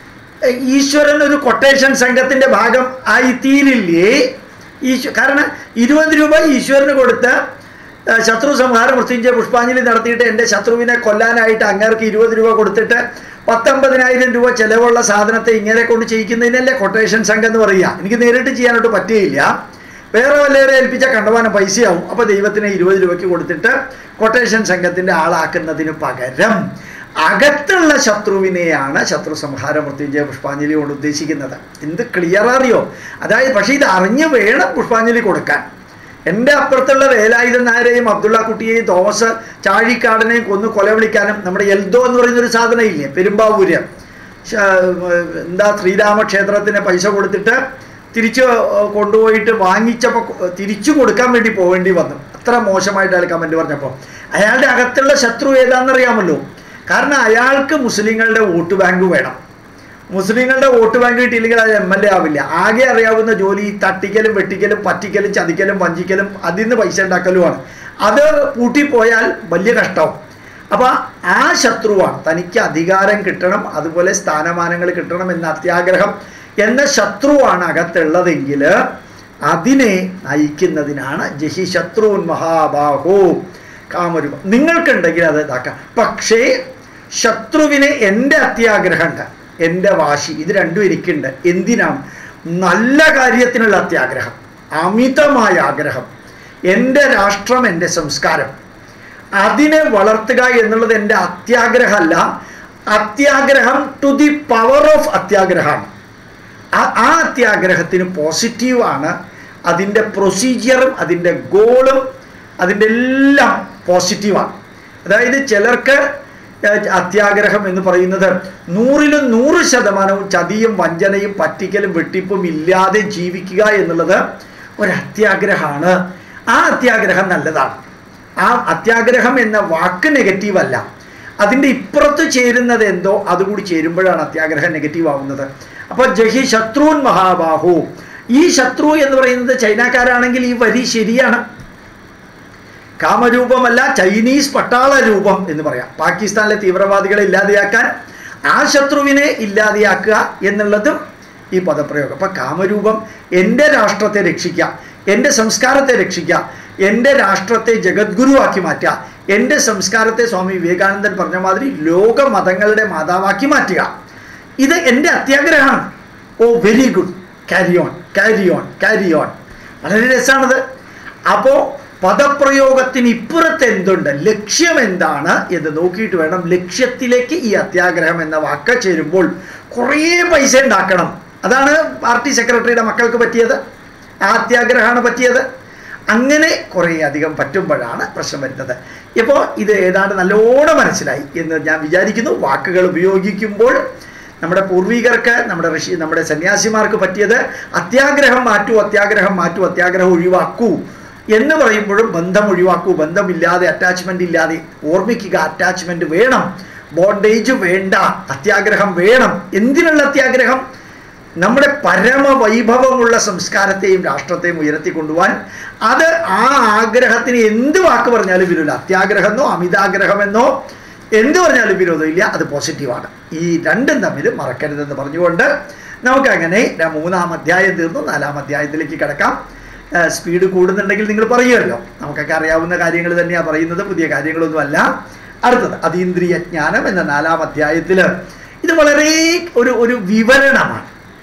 ഏ, ഈശ്വരൻ ഒരു കൊട്ടേഷൻ സംഘത്തിന്റെ ഭാഗം ആയി തീരില്ലേ ഈശ്വ കാരണം ഇരുപത് രൂപ ഈശ്വരന് കൊടുത്ത് ഏ, ശത്രു സംഹാര മൃത്യുഞ്ജയ പുഷ്പാഞ്ജലി നടത്തിയിട്ട് എൻ്റെ ശത്രുവിനെ കൊല്ലാനായിട്ട് അങ്ങേർക്ക് ഇരുപത് രൂപ കൊടുത്തിട്ട് പത്തൊമ്പതിനായിരം രൂപ ചെലവുള്ള സാധനത്തെ ഇങ്ങനെ കൊണ്ട് ചെയ്യിക്കുന്നതിനല്ലേ കൊട്ടേഷൻ സംഘം എന്ന് പറയുക എനിക്ക് നേരിട്ട് ചെയ്യാനായിട്ട് പറ്റുകയില്ല വേറെ വല്ലവരെ ഏൽപ്പിച്ച കണ്ടമാനം പൈസയാവും അപ്പോൾ ദൈവത്തിന് ഇരുപത് രൂപയ്ക്ക് കൊടുത്തിട്ട് കൊട്ടേഷൻ സംഘത്തിൻ്റെ ആളാക്കുന്നതിന് പകരം അകത്തുള്ള ശത്രുവിനെയാണ് ശത്രു സംഹാര മൃത്യുഞ്ജയ പുഷ്പാഞ്ജലി കൊണ്ട് ഉദ്ദേശിക്കുന്നത് എന്ത് ക്ലിയർ അറിയോ അതായത് പക്ഷേ ഇത് അറിഞ്ഞു വേണം പുഷ്പാഞ്ജലി കൊടുക്കാൻ എൻ്റെ അപ്പുറത്തുള്ള വേലായുധൻ നായരെയും അബ്ദുള്ള കുട്ടിയെയും തോമസ് ചാഴിക്കാടനെയും കൊന്ന് കൊലവിളിക്കാനും നമ്മുടെ എൽദോ എന്ന് പറയുന്നൊരു സാധനം ഇല്ലേ പെരുമ്പാവൂര് ശ- എന്താ ശ്രീരാമക്ഷേത്രത്തിന് പൈസ കൊടുത്തിട്ട് തിരിച്ചു കൊണ്ടുപോയിട്ട് വാങ്ങിച്ചപ്പോൾ തിരിച്ചു കൊടുക്കാൻ വേണ്ടി പോവേണ്ടി വന്നു അത്ര മോശമായിട്ട് അയാൾ കമൻറ്റ് പറഞ്ഞപ്പോൾ അയാളുടെ അകത്തുള്ള ശത്രു ഏതാണെന്നറിയാമല്ലോ കാരണം അയാൾക്ക് മുസ്ലിങ്ങളുടെ വോട്ട് ബാങ്ക് വേണം മുസ്ലിങ്ങളുടെ വോട്ട് ബാങ്ക് കിട്ടിയില്ലെങ്കിൽ അത് എം എൽ എ ആവില്ല ആകെ അറിയാവുന്ന ജോലി ഈ തട്ടിക്കലും വെട്ടിക്കലും പറ്റിക്കലും ചതിക്കലും വഞ്ചിക്കലും അതിൽ നിന്ന് പൈസ ഉണ്ടാക്കലുമാണ് അത് പൂട്ടിപ്പോയാൽ വലിയ കഷ്ടവും അപ്പൊ ആ ശത്രുവാണ് തനിക്ക് അധികാരം കിട്ടണം അതുപോലെ സ്ഥാനമാനങ്ങൾ കിട്ടണം എന്ന അത്യാഗ്രഹം എന്ന ശത്രുവാണ് അകത്തുള്ളതെങ്കിൽ അതിനെ നയിക്കുന്നതിനാണ് ജഹി ശത്രുൻ മഹാബാഹോ കാമരൂപം നിങ്ങൾക്കുണ്ടെങ്കിൽ അത് ഇതാക്കാം പക്ഷേ ശത്രുവിനെ എൻ്റെ അത്യാഗ്രഹമുണ്ട് എൻ്റെ വാശി ഇത് രണ്ടും എനിക്കുണ്ട് എന്തിനാണ് നല്ല കാര്യത്തിനുള്ള അത്യാഗ്രഹം അമിതമായ ആഗ്രഹം എൻ്റെ രാഷ്ട്രം എൻ്റെ സംസ്കാരം അതിനെ വളർത്തുക എന്നുള്ളത് എൻ്റെ അത്യാഗ്രഹമല്ല അത്യാഗ്രഹം ടു ദി പവർ ഓഫ് അത്യാഗ്രഹമാണ് ആ- ആ അത്യാഗ്രഹത്തിന് പോസിറ്റീവാണ് അതിൻ്റെ പ്രൊസീജിയറും അതിൻ്റെ ഗോളും അതിൻ്റെ എല്ലാം പോസിറ്റീവാണ് അതായത് ചിലർക്ക് ഏഹ്, അത്യാഗ്രഹം എന്ന് പറയുന്നത് നൂറിലും നൂറ് ശതമാനവും ചതിയും വഞ്ചനയും പറ്റിക്കലും വെട്ടിപ്പും ഇല്ലാതെ ജീവിക്കുക എന്നുള്ളത് ഒരു അത്യാഗ്രഹമാണ് ആ അത്യാഗ്രഹം നല്ലതാണ് ആ അത്യാഗ്രഹം എന്ന വാക്ക് നെഗറ്റീവ് അല്ല അതിൻ്റെ ഇപ്പുറത്ത് ചേരുന്നത് എന്തോ അതുകൂടി ചേരുമ്പോഴാണ് അത്യാഗ്രഹം നെഗറ്റീവ് ആവുന്നത് അപ്പോൾ ജഹി ശത്രുൻ മഹാബാഹു ഈ ശത്രു എന്ന് പറയുന്നത് ചൈനക്കാരാണെങ്കിൽ ഈ വരി ശരിയാണ് കാമരൂപമല്ല ചൈനീസ് പട്ടാള രൂപം എന്ന് പറയാം പാകിസ്ഥാനിലെ തീവ്രവാദികളെ ഇല്ലാതെയാക്കാൻ ആ ശത്രുവിനെ ഇല്ലാതെയാക്കുക എന്നുള്ളതും ഈ പദപ്രയോഗം അപ്പം കാമരൂപം എൻ്റെ രാഷ്ട്രത്തെ രക്ഷിക്കുക എൻ്റെ സംസ്കാരത്തെ രക്ഷിക്കുക എൻ്റെ രാഷ്ട്രത്തെ ജഗദ്ഗുരുവാക്കി മാറ്റുക എൻ്റെ സംസ്കാരത്തെ സ്വാമി വിവേകാനന്ദൻ പറഞ്ഞ മാതിരി ലോക മതങ്ങളുടെ മാതാവാക്കി മാറ്റുക ഇത് എൻ്റെ അത്യാഗ്രഹമാണ് oh very good carry on carry on carry on വളരെ രസമാണത് അപ്പോൾ പദപ്രയോഗത്തിന് ഇപ്പുറത്ത് എന്തുണ്ട് ലക്ഷ്യം എന്താണ് എന്ന് നോക്കിയിട്ട് വേണം ലക്ഷ്യത്തിലേക്ക് ഈ അത്യാഗ്രഹം എന്ന വാക്ക് ചേരുമ്പോൾ കുറേ പൈസ ഉണ്ടാക്കണം അതാണ് പാർട്ടി സെക്രട്ടറിയുടെ മക്കൾക്ക് പറ്റിയത് ആ അത്യാഗ്രഹമാണ് പറ്റിയത് അങ്ങനെ കുറേ അധികം പറ്റുമ്പോഴാണ് പ്രശ്നം വരുന്നത് ഇപ്പോൾ ഇത് ഏതാണ്ട് നല്ലോണം മനസ്സിലായി എന്ന് ഞാൻ വിചാരിക്കുന്നു വാക്കുകൾ ഉപയോഗിക്കുമ്പോൾ നമ്മുടെ പൂർവികർക്ക് നമ്മുടെ ഋഷി നമ്മുടെ സന്യാസിമാർക്ക് പറ്റിയത് അത്യാഗ്രഹം മാറ്റൂ അത്യാഗ്രഹം മാറ്റൂ അത്യാഗ്രഹം ഒഴിവാക്കൂ എന്ന് പറയുമ്പോഴും ബന്ധം ഒഴിവാക്കൂ ബന്ധമില്ലാതെ അറ്റാച്ച്മെൻ്റ് ഇല്ലാതെ ഓർമ്മിക്കുക അറ്റാച്ച്മെൻ്റ് വേണം ബോണ്ടേജ് വേണ്ട അത്യാഗ്രഹം വേണം എന്തിനുള്ള അത്യാഗ്രഹം നമ്മുടെ പരമവൈഭവമുള്ള സംസ്കാരത്തെയും രാഷ്ട്രത്തെയും ഉയർത്തിക്കൊണ്ടുപോകാൻ അത് ആ ആഗ്രഹത്തിന് എന്ത് വാക്ക് പറഞ്ഞാലും വിരോധം അത്യാഗ്രഹമെന്നോ അമിതാഗ്രഹമെന്നോ എന്ത് പറഞ്ഞാലും വിരോധമില്ല അത് പോസിറ്റീവാണ് ഈ രണ്ടും തമ്മിൽ മറക്കരുതെന്ന് പറഞ്ഞുകൊണ്ട് നമുക്കങ്ങനെ മൂന്നാം അധ്യായം തീർന്നു നാലാം അധ്യായത്തിലേക്ക് കിടക്കാം സ്പീഡ് കൂടുന്നുണ്ടെങ്കിൽ നിങ്ങൾ പറയുമല്ലോ നമുക്കൊക്കെ അറിയാവുന്ന കാര്യങ്ങൾ തന്നെയാണ് പറയുന്നത് പുതിയ കാര്യങ്ങളൊന്നുമല്ല അടുത്തത് അതീന്ദ്രിയ ജ്ഞാനം എന്ന നാലാം അധ്യായത്തിൽ ഇത് വളരെ ഒരു ഒരു വിവരണമാണ്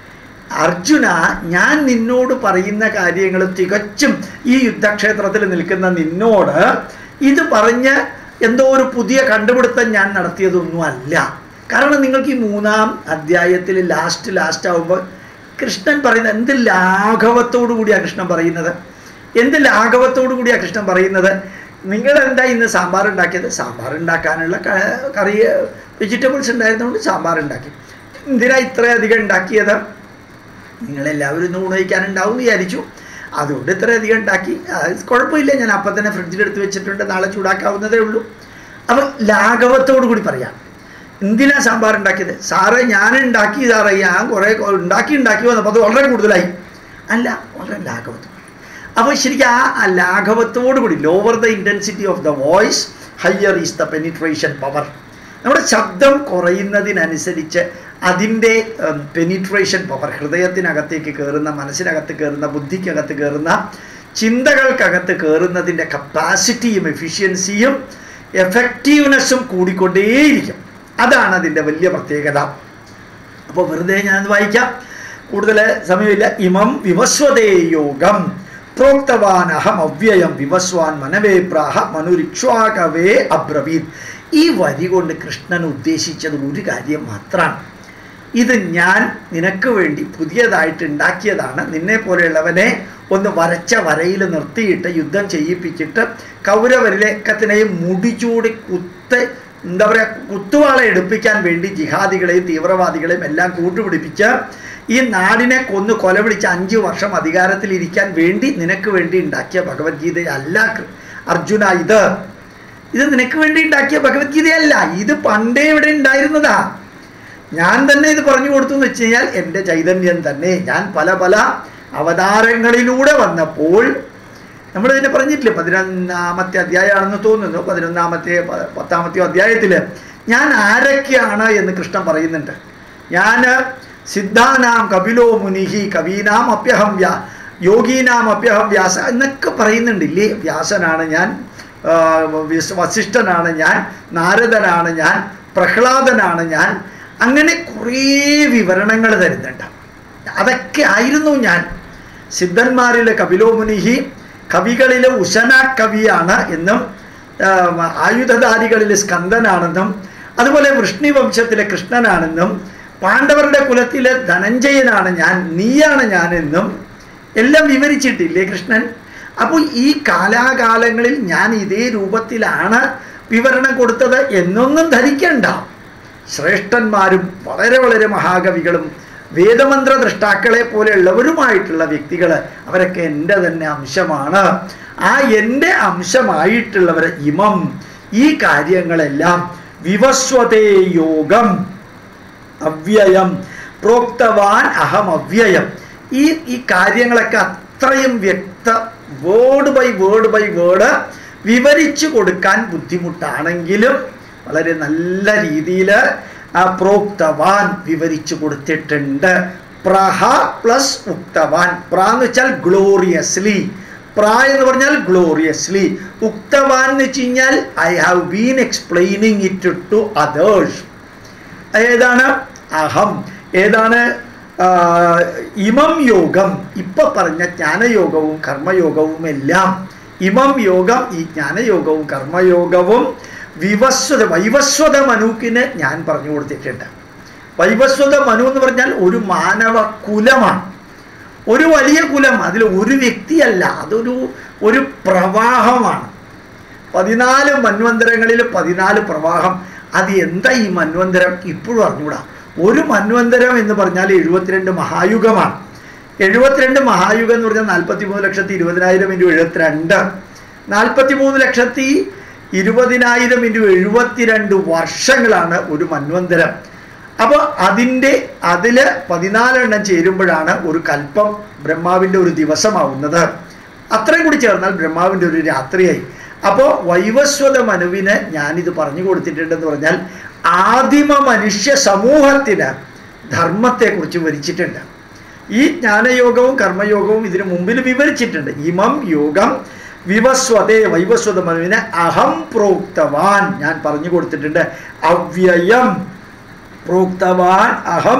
അർജുന ഞാൻ നിന്നോട് പറയുന്ന കാര്യങ്ങൾ തികച്ചും ഈ യുദ്ധക്ഷേത്രത്തിൽ നിൽക്കുന്ന നിന്നോട് ഇത് പറഞ്ഞ് എന്തോ ഒരു പുതിയ കണ്ടുപിടുത്തം ഞാൻ നടത്തിയതൊന്നും അല്ല കാരണം നിങ്ങൾക്ക് ഈ മൂന്നാം അധ്യായത്തിൽ ലാസ്റ്റ് ലാസ്റ്റ് ആകുമ്പോൾ കൃഷ്ണൻ പറയുന്നത് എന്ത് ലാഘവത്തോടു കൂടിയാണ് കൃഷ്ണൻ പറയുന്നത് എന്ത് ലാഘവത്തോടു കൂടിയാണ് കൃഷ്ണൻ പറയുന്നത് നിങ്ങൾ എന്താ ഇന്ന് സാമ്പാർ ഉണ്ടാക്കിയത് സാമ്പാർ ഉണ്ടാക്കാനുള്ള കറി വെജിറ്റബിൾസ് ഉണ്ടായിരുന്നതുകൊണ്ട് സാമ്പാർ ഉണ്ടാക്കി എന്തിനാ ഇത്രയധികം ഉണ്ടാക്കിയത് നിങ്ങളെല്ലാവരും ഇന്ന് ഊണയിക്കാനുണ്ടാവും വിചാരിച്ചു അതുകൊണ്ട് ഇത്രയധികം ഉണ്ടാക്കി കുഴപ്പമില്ല ഞാൻ അപ്പം തന്നെ ഫ്രിഡ്ജിലെടുത്ത് വെച്ചിട്ടുണ്ട് നാളെ ചൂടാക്കാവുന്നതേ ഉള്ളൂ അപ്പം ലാഘവത്തോടു കൂടി പറയാം എന്തിനാ സാമ്പാർ ഉണ്ടാക്കിയത് സാറേ ഞാൻ ഉണ്ടാക്കി സാറേ ഞാൻ കുറേ ഉണ്ടാക്കി ഉണ്ടാക്കി വന്നപ്പോൾ അത് വളരെ കൂടുതലായി അല്ല വളരെ ലാഘവത്തോട് അപ്പോൾ ശരിക്കും ആ ലാഘവത്തോടു കൂടി lower the intensity of the voice higher is the penetration power നമ്മുടെ ശബ്ദം കുറയുന്നതിനനുസരിച്ച് അതിൻ്റെ പെനിട്രേഷൻ പവർ ഹൃദയത്തിനകത്തേക്ക് കയറുന്ന മനസ്സിനകത്ത് കയറുന്ന ബുദ്ധിക്കകത്ത് കയറുന്ന ചിന്തകൾക്കകത്ത് കയറുന്നതിൻ്റെ കപ്പാസിറ്റിയും എഫിഷ്യൻസിയും എഫക്റ്റീവ്നെസ്സും കൂടിക്കൊണ്ടേയിരിക്കും അതാണ് അതിൻ്റെ വലിയ പ്രത്യേകത അപ്പോൾ വെറുതെ ഞാനത് വായിക്കാം കൂടുതൽ സമയമില്ല ഇമം വിവസ്വതേ യോഗം പ്രോക്തവാനഹം അവ്യയം വിവസ്വാൻ മനവേ പ്രാഹ മനുരിക്ഷ്വാകവേ അബ്രവീത് ഈ വരി കൊണ്ട് കൃഷ്ണൻ ഉദ്ദേശിച്ചത് ഒരു കാര്യം മാത്രമാണ് ഇത് ഞാൻ നിനക്ക് വേണ്ടി പുതിയതായിട്ട് ഉണ്ടാക്കിയതാണ് നിന്നെ പോലെയുള്ളവനെ ഒന്ന് വരച്ച വരയിൽ നിർത്തിയിട്ട് യുദ്ധം ചെയ്യിപ്പിച്ചിട്ട് കൗരവരിലേക്കത്തിനെയും മുടിച്ചൂടി കുത്ത് എന്താ പറയുക കുത്തുവാള എടുപ്പിക്കാൻ വേണ്ടി ജിഹാദികളെയും തീവ്രവാദികളെയും എല്ലാം കൂട്ടുപിടിപ്പിച്ച് ഈ നാടിനെ കൊന്ന് കൊലപിടിച്ച് അഞ്ച് വർഷം അധികാരത്തിലിരിക്കാൻ വേണ്ടി നിനക്ക് വേണ്ടി ഉണ്ടാക്കിയ ഭഗവത്ഗീതയല്ല അർജുന ഇത് ഇത് നിനക്ക് വേണ്ടി ഉണ്ടാക്കിയ ഭഗവത്ഗീതയല്ല ഇത് പണ്ടേ ഇവിടെ ഉണ്ടായിരുന്നതാ ഞാൻ തന്നെ ഇത് പറഞ്ഞു കൊടുത്തു എന്ന് വെച്ച് കഴിഞ്ഞാൽ എൻ്റെ ചൈതന്യം തന്നെ ഞാൻ പല പല അവതാരങ്ങളിലൂടെ വന്നപ്പോൾ നമ്മൾ ഇതിനെ പറഞ്ഞിട്ടില്ലേ പതിനൊന്നാമത്തെ അധ്യായമാണെന്ന് തോന്നുന്നു പതിനൊന്നാമത്തെ പത്താമത്തെയോ അധ്യായത്തിൽ ഞാൻ ആരൊക്കെയാണ് എന്ന് കൃഷ്ണൻ പറയുന്നുണ്ട് ഞാൻ സിദ്ധാനാം കപിലോ മുനിഹി കവീനാം അപ്യഹം വ്യാ യോഗീനാം അപ്യഹം വ്യാസ എന്നൊക്കെ പറയുന്നുണ്ടില്ലേ വ്യാസനാണ് ഞാൻ വസിഷ്ഠനാണ് ഞാൻ നാരദനാണ് ഞാൻ പ്രഹ്ലാദനാണ് ഞാൻ അങ്ങനെ കുറേ വിവരണങ്ങൾ തരുന്നുണ്ട് അതൊക്കെ ആയിരുന്നു ഞാൻ സിദ്ധന്മാരിലെ കപിലോമുനിഹി കവികളിലെ ഉശന കവിയാണ് എന്നും ആയുധധാരികളിലെ സ്കന്ദനാണെന്നും അതുപോലെ വൃഷ്ണി വംശത്തിലെ കൃഷ്ണനാണെന്നും പാണ്ഡവരുടെ കുലത്തിലെ ധനഞ്ജയനാണ് ഞാൻ നീയാണ് ഞാനെന്നും എല്ലാം വിവരിച്ചിട്ടില്ലേ കൃഷ്ണൻ അപ്പോൾ ഈ കാലാകാലങ്ങളിൽ ഞാൻ ഇതേ രൂപത്തിലാണ് വിവരണം കൊടുത്തത് എന്നൊന്നും ധരിക്കണ്ട ശ്രേഷ്ഠന്മാരും വളരെ വളരെ മഹാകവികളും വേദമന്ത്ര ദൃഷ്ടാക്കളെ പോലെയുള്ളവരുമായിട്ടുള്ള വ്യക്തികൾ അവരൊക്കെ എൻ്റെ തന്നെ അംശമാണ് ആ എൻ്റെ അംശമായിട്ടുള്ളവർ ഇമം ഈ കാര്യങ്ങളെല്ലാം വിവസ്വതേ യോഗം അവ്യയം പ്രോക്തവാൻ അഹം അവ്യയം ഈ ഈ കാര്യങ്ങളൊക്കെ അത്രയും വ്യക്ത word by word by word വിവരിച്ചു കൊടുക്കാൻ ബുദ്ധിമുട്ടാണെങ്കിലും വളരെ നല്ല രീതിയിൽ ആ പ്രോക്തവാൻ വിവരിച്ചു കൊടുത്തിട്ടുണ്ട് പ്രഹ പ്ലസ് ഉക്തവാൻ പ്ര എന്ന് വെച്ചാൽ ഗ്ലോറിയസ്ലി പ്ര എന്ന് പറഞ്ഞാൽ ഗ്ലോറിയസ്ലി ഉക്തവാൻ എന്ന് വെച്ച് കഴിഞ്ഞാൽ I have been explaining it to others ഏതാണ് അഹം ഏതാണ് ആ, ഇമം യോഗം ഇപ്പൊ പറഞ്ഞ ജ്ഞാനയോഗവും കർമ്മയോഗവും എല്ലാം ഇമം യോഗം ഈ ജ്ഞാനയോഗവും കർമ്മയോഗവും വിവസ്വത വൈവസ്വത മനുക്കിന് ഞാൻ പറഞ്ഞു കൊടുത്തിട്ടുണ്ട് വൈവസ്വത മനു എന്ന് പറഞ്ഞാൽ ഒരു മാനവ കുലമാണ് ഒരു വലിയ കുലം അതിൽ ഒരു വ്യക്തിയല്ല അതൊരു ഒരു പ്രവാഹമാണ് പതിനാല് മന്വന്തരങ്ങളിൽ പതിനാല് പ്രവാഹം അത് എന്താ ഈ മന്വന്തരം ഇപ്പോഴും അറിഞ്ഞൂടാ ഒരു മന്വന്തരം എന്ന് പറഞ്ഞാൽ എഴുപത്തിരണ്ട് മഹായുഗമാണ് എഴുപത്തിരണ്ട് മഹായുഗം എന്ന് പറഞ്ഞാൽ നാൽപ്പത്തി മൂന്ന് ലക്ഷത്തി ഇരുപതിനായിരം ഇൻറ്റു എഴുപത്തിരണ്ട് നാൽപ്പത്തി മൂന്ന് ലക്ഷത്തി ഇരുപതിനായിരം ഇൻറ്റു എഴുപത്തിരണ്ട് വർഷങ്ങളാണ് ഒരു മന്വന്തരം അപ്പോൾ അതിൻ്റെ അതിൽ പതിനാലെണ്ണം ചേരുമ്പോഴാണ് ഒരു കൽപ്പം ബ്രഹ്മാവിൻ്റെ ഒരു ദിവസമാവുന്നത് അത്രയും കൂടി ചേർന്നാൽ ബ്രഹ്മാവിൻ്റെ ഒരു രാത്രിയായി അപ്പോൾ വൈവസ്വത മനുവിന് ഞാനിത് പറഞ്ഞു കൊടുത്തിട്ടുണ്ടെന്ന് പറഞ്ഞാൽ ആദിമ മനുഷ്യ സമൂഹത്തിന് ധർമ്മത്തെക്കുറിച്ച് വിവരിച്ചിട്ടുണ്ട് ഈ ജ്ഞാനയോഗവും കർമ്മയോഗവും ഇതിനു മുമ്പിൽ വിവരിച്ചിട്ടുണ്ട് ഇമം യോഗം വിവസ്വതേ വൈവസ്വത മനുവിന് അഹം പ്രോക്തവാൻ ഞാൻ പറഞ്ഞു കൊടുത്തിട്ടുണ്ട് അവ്യയം പ്രോക്തവാൻ അഹം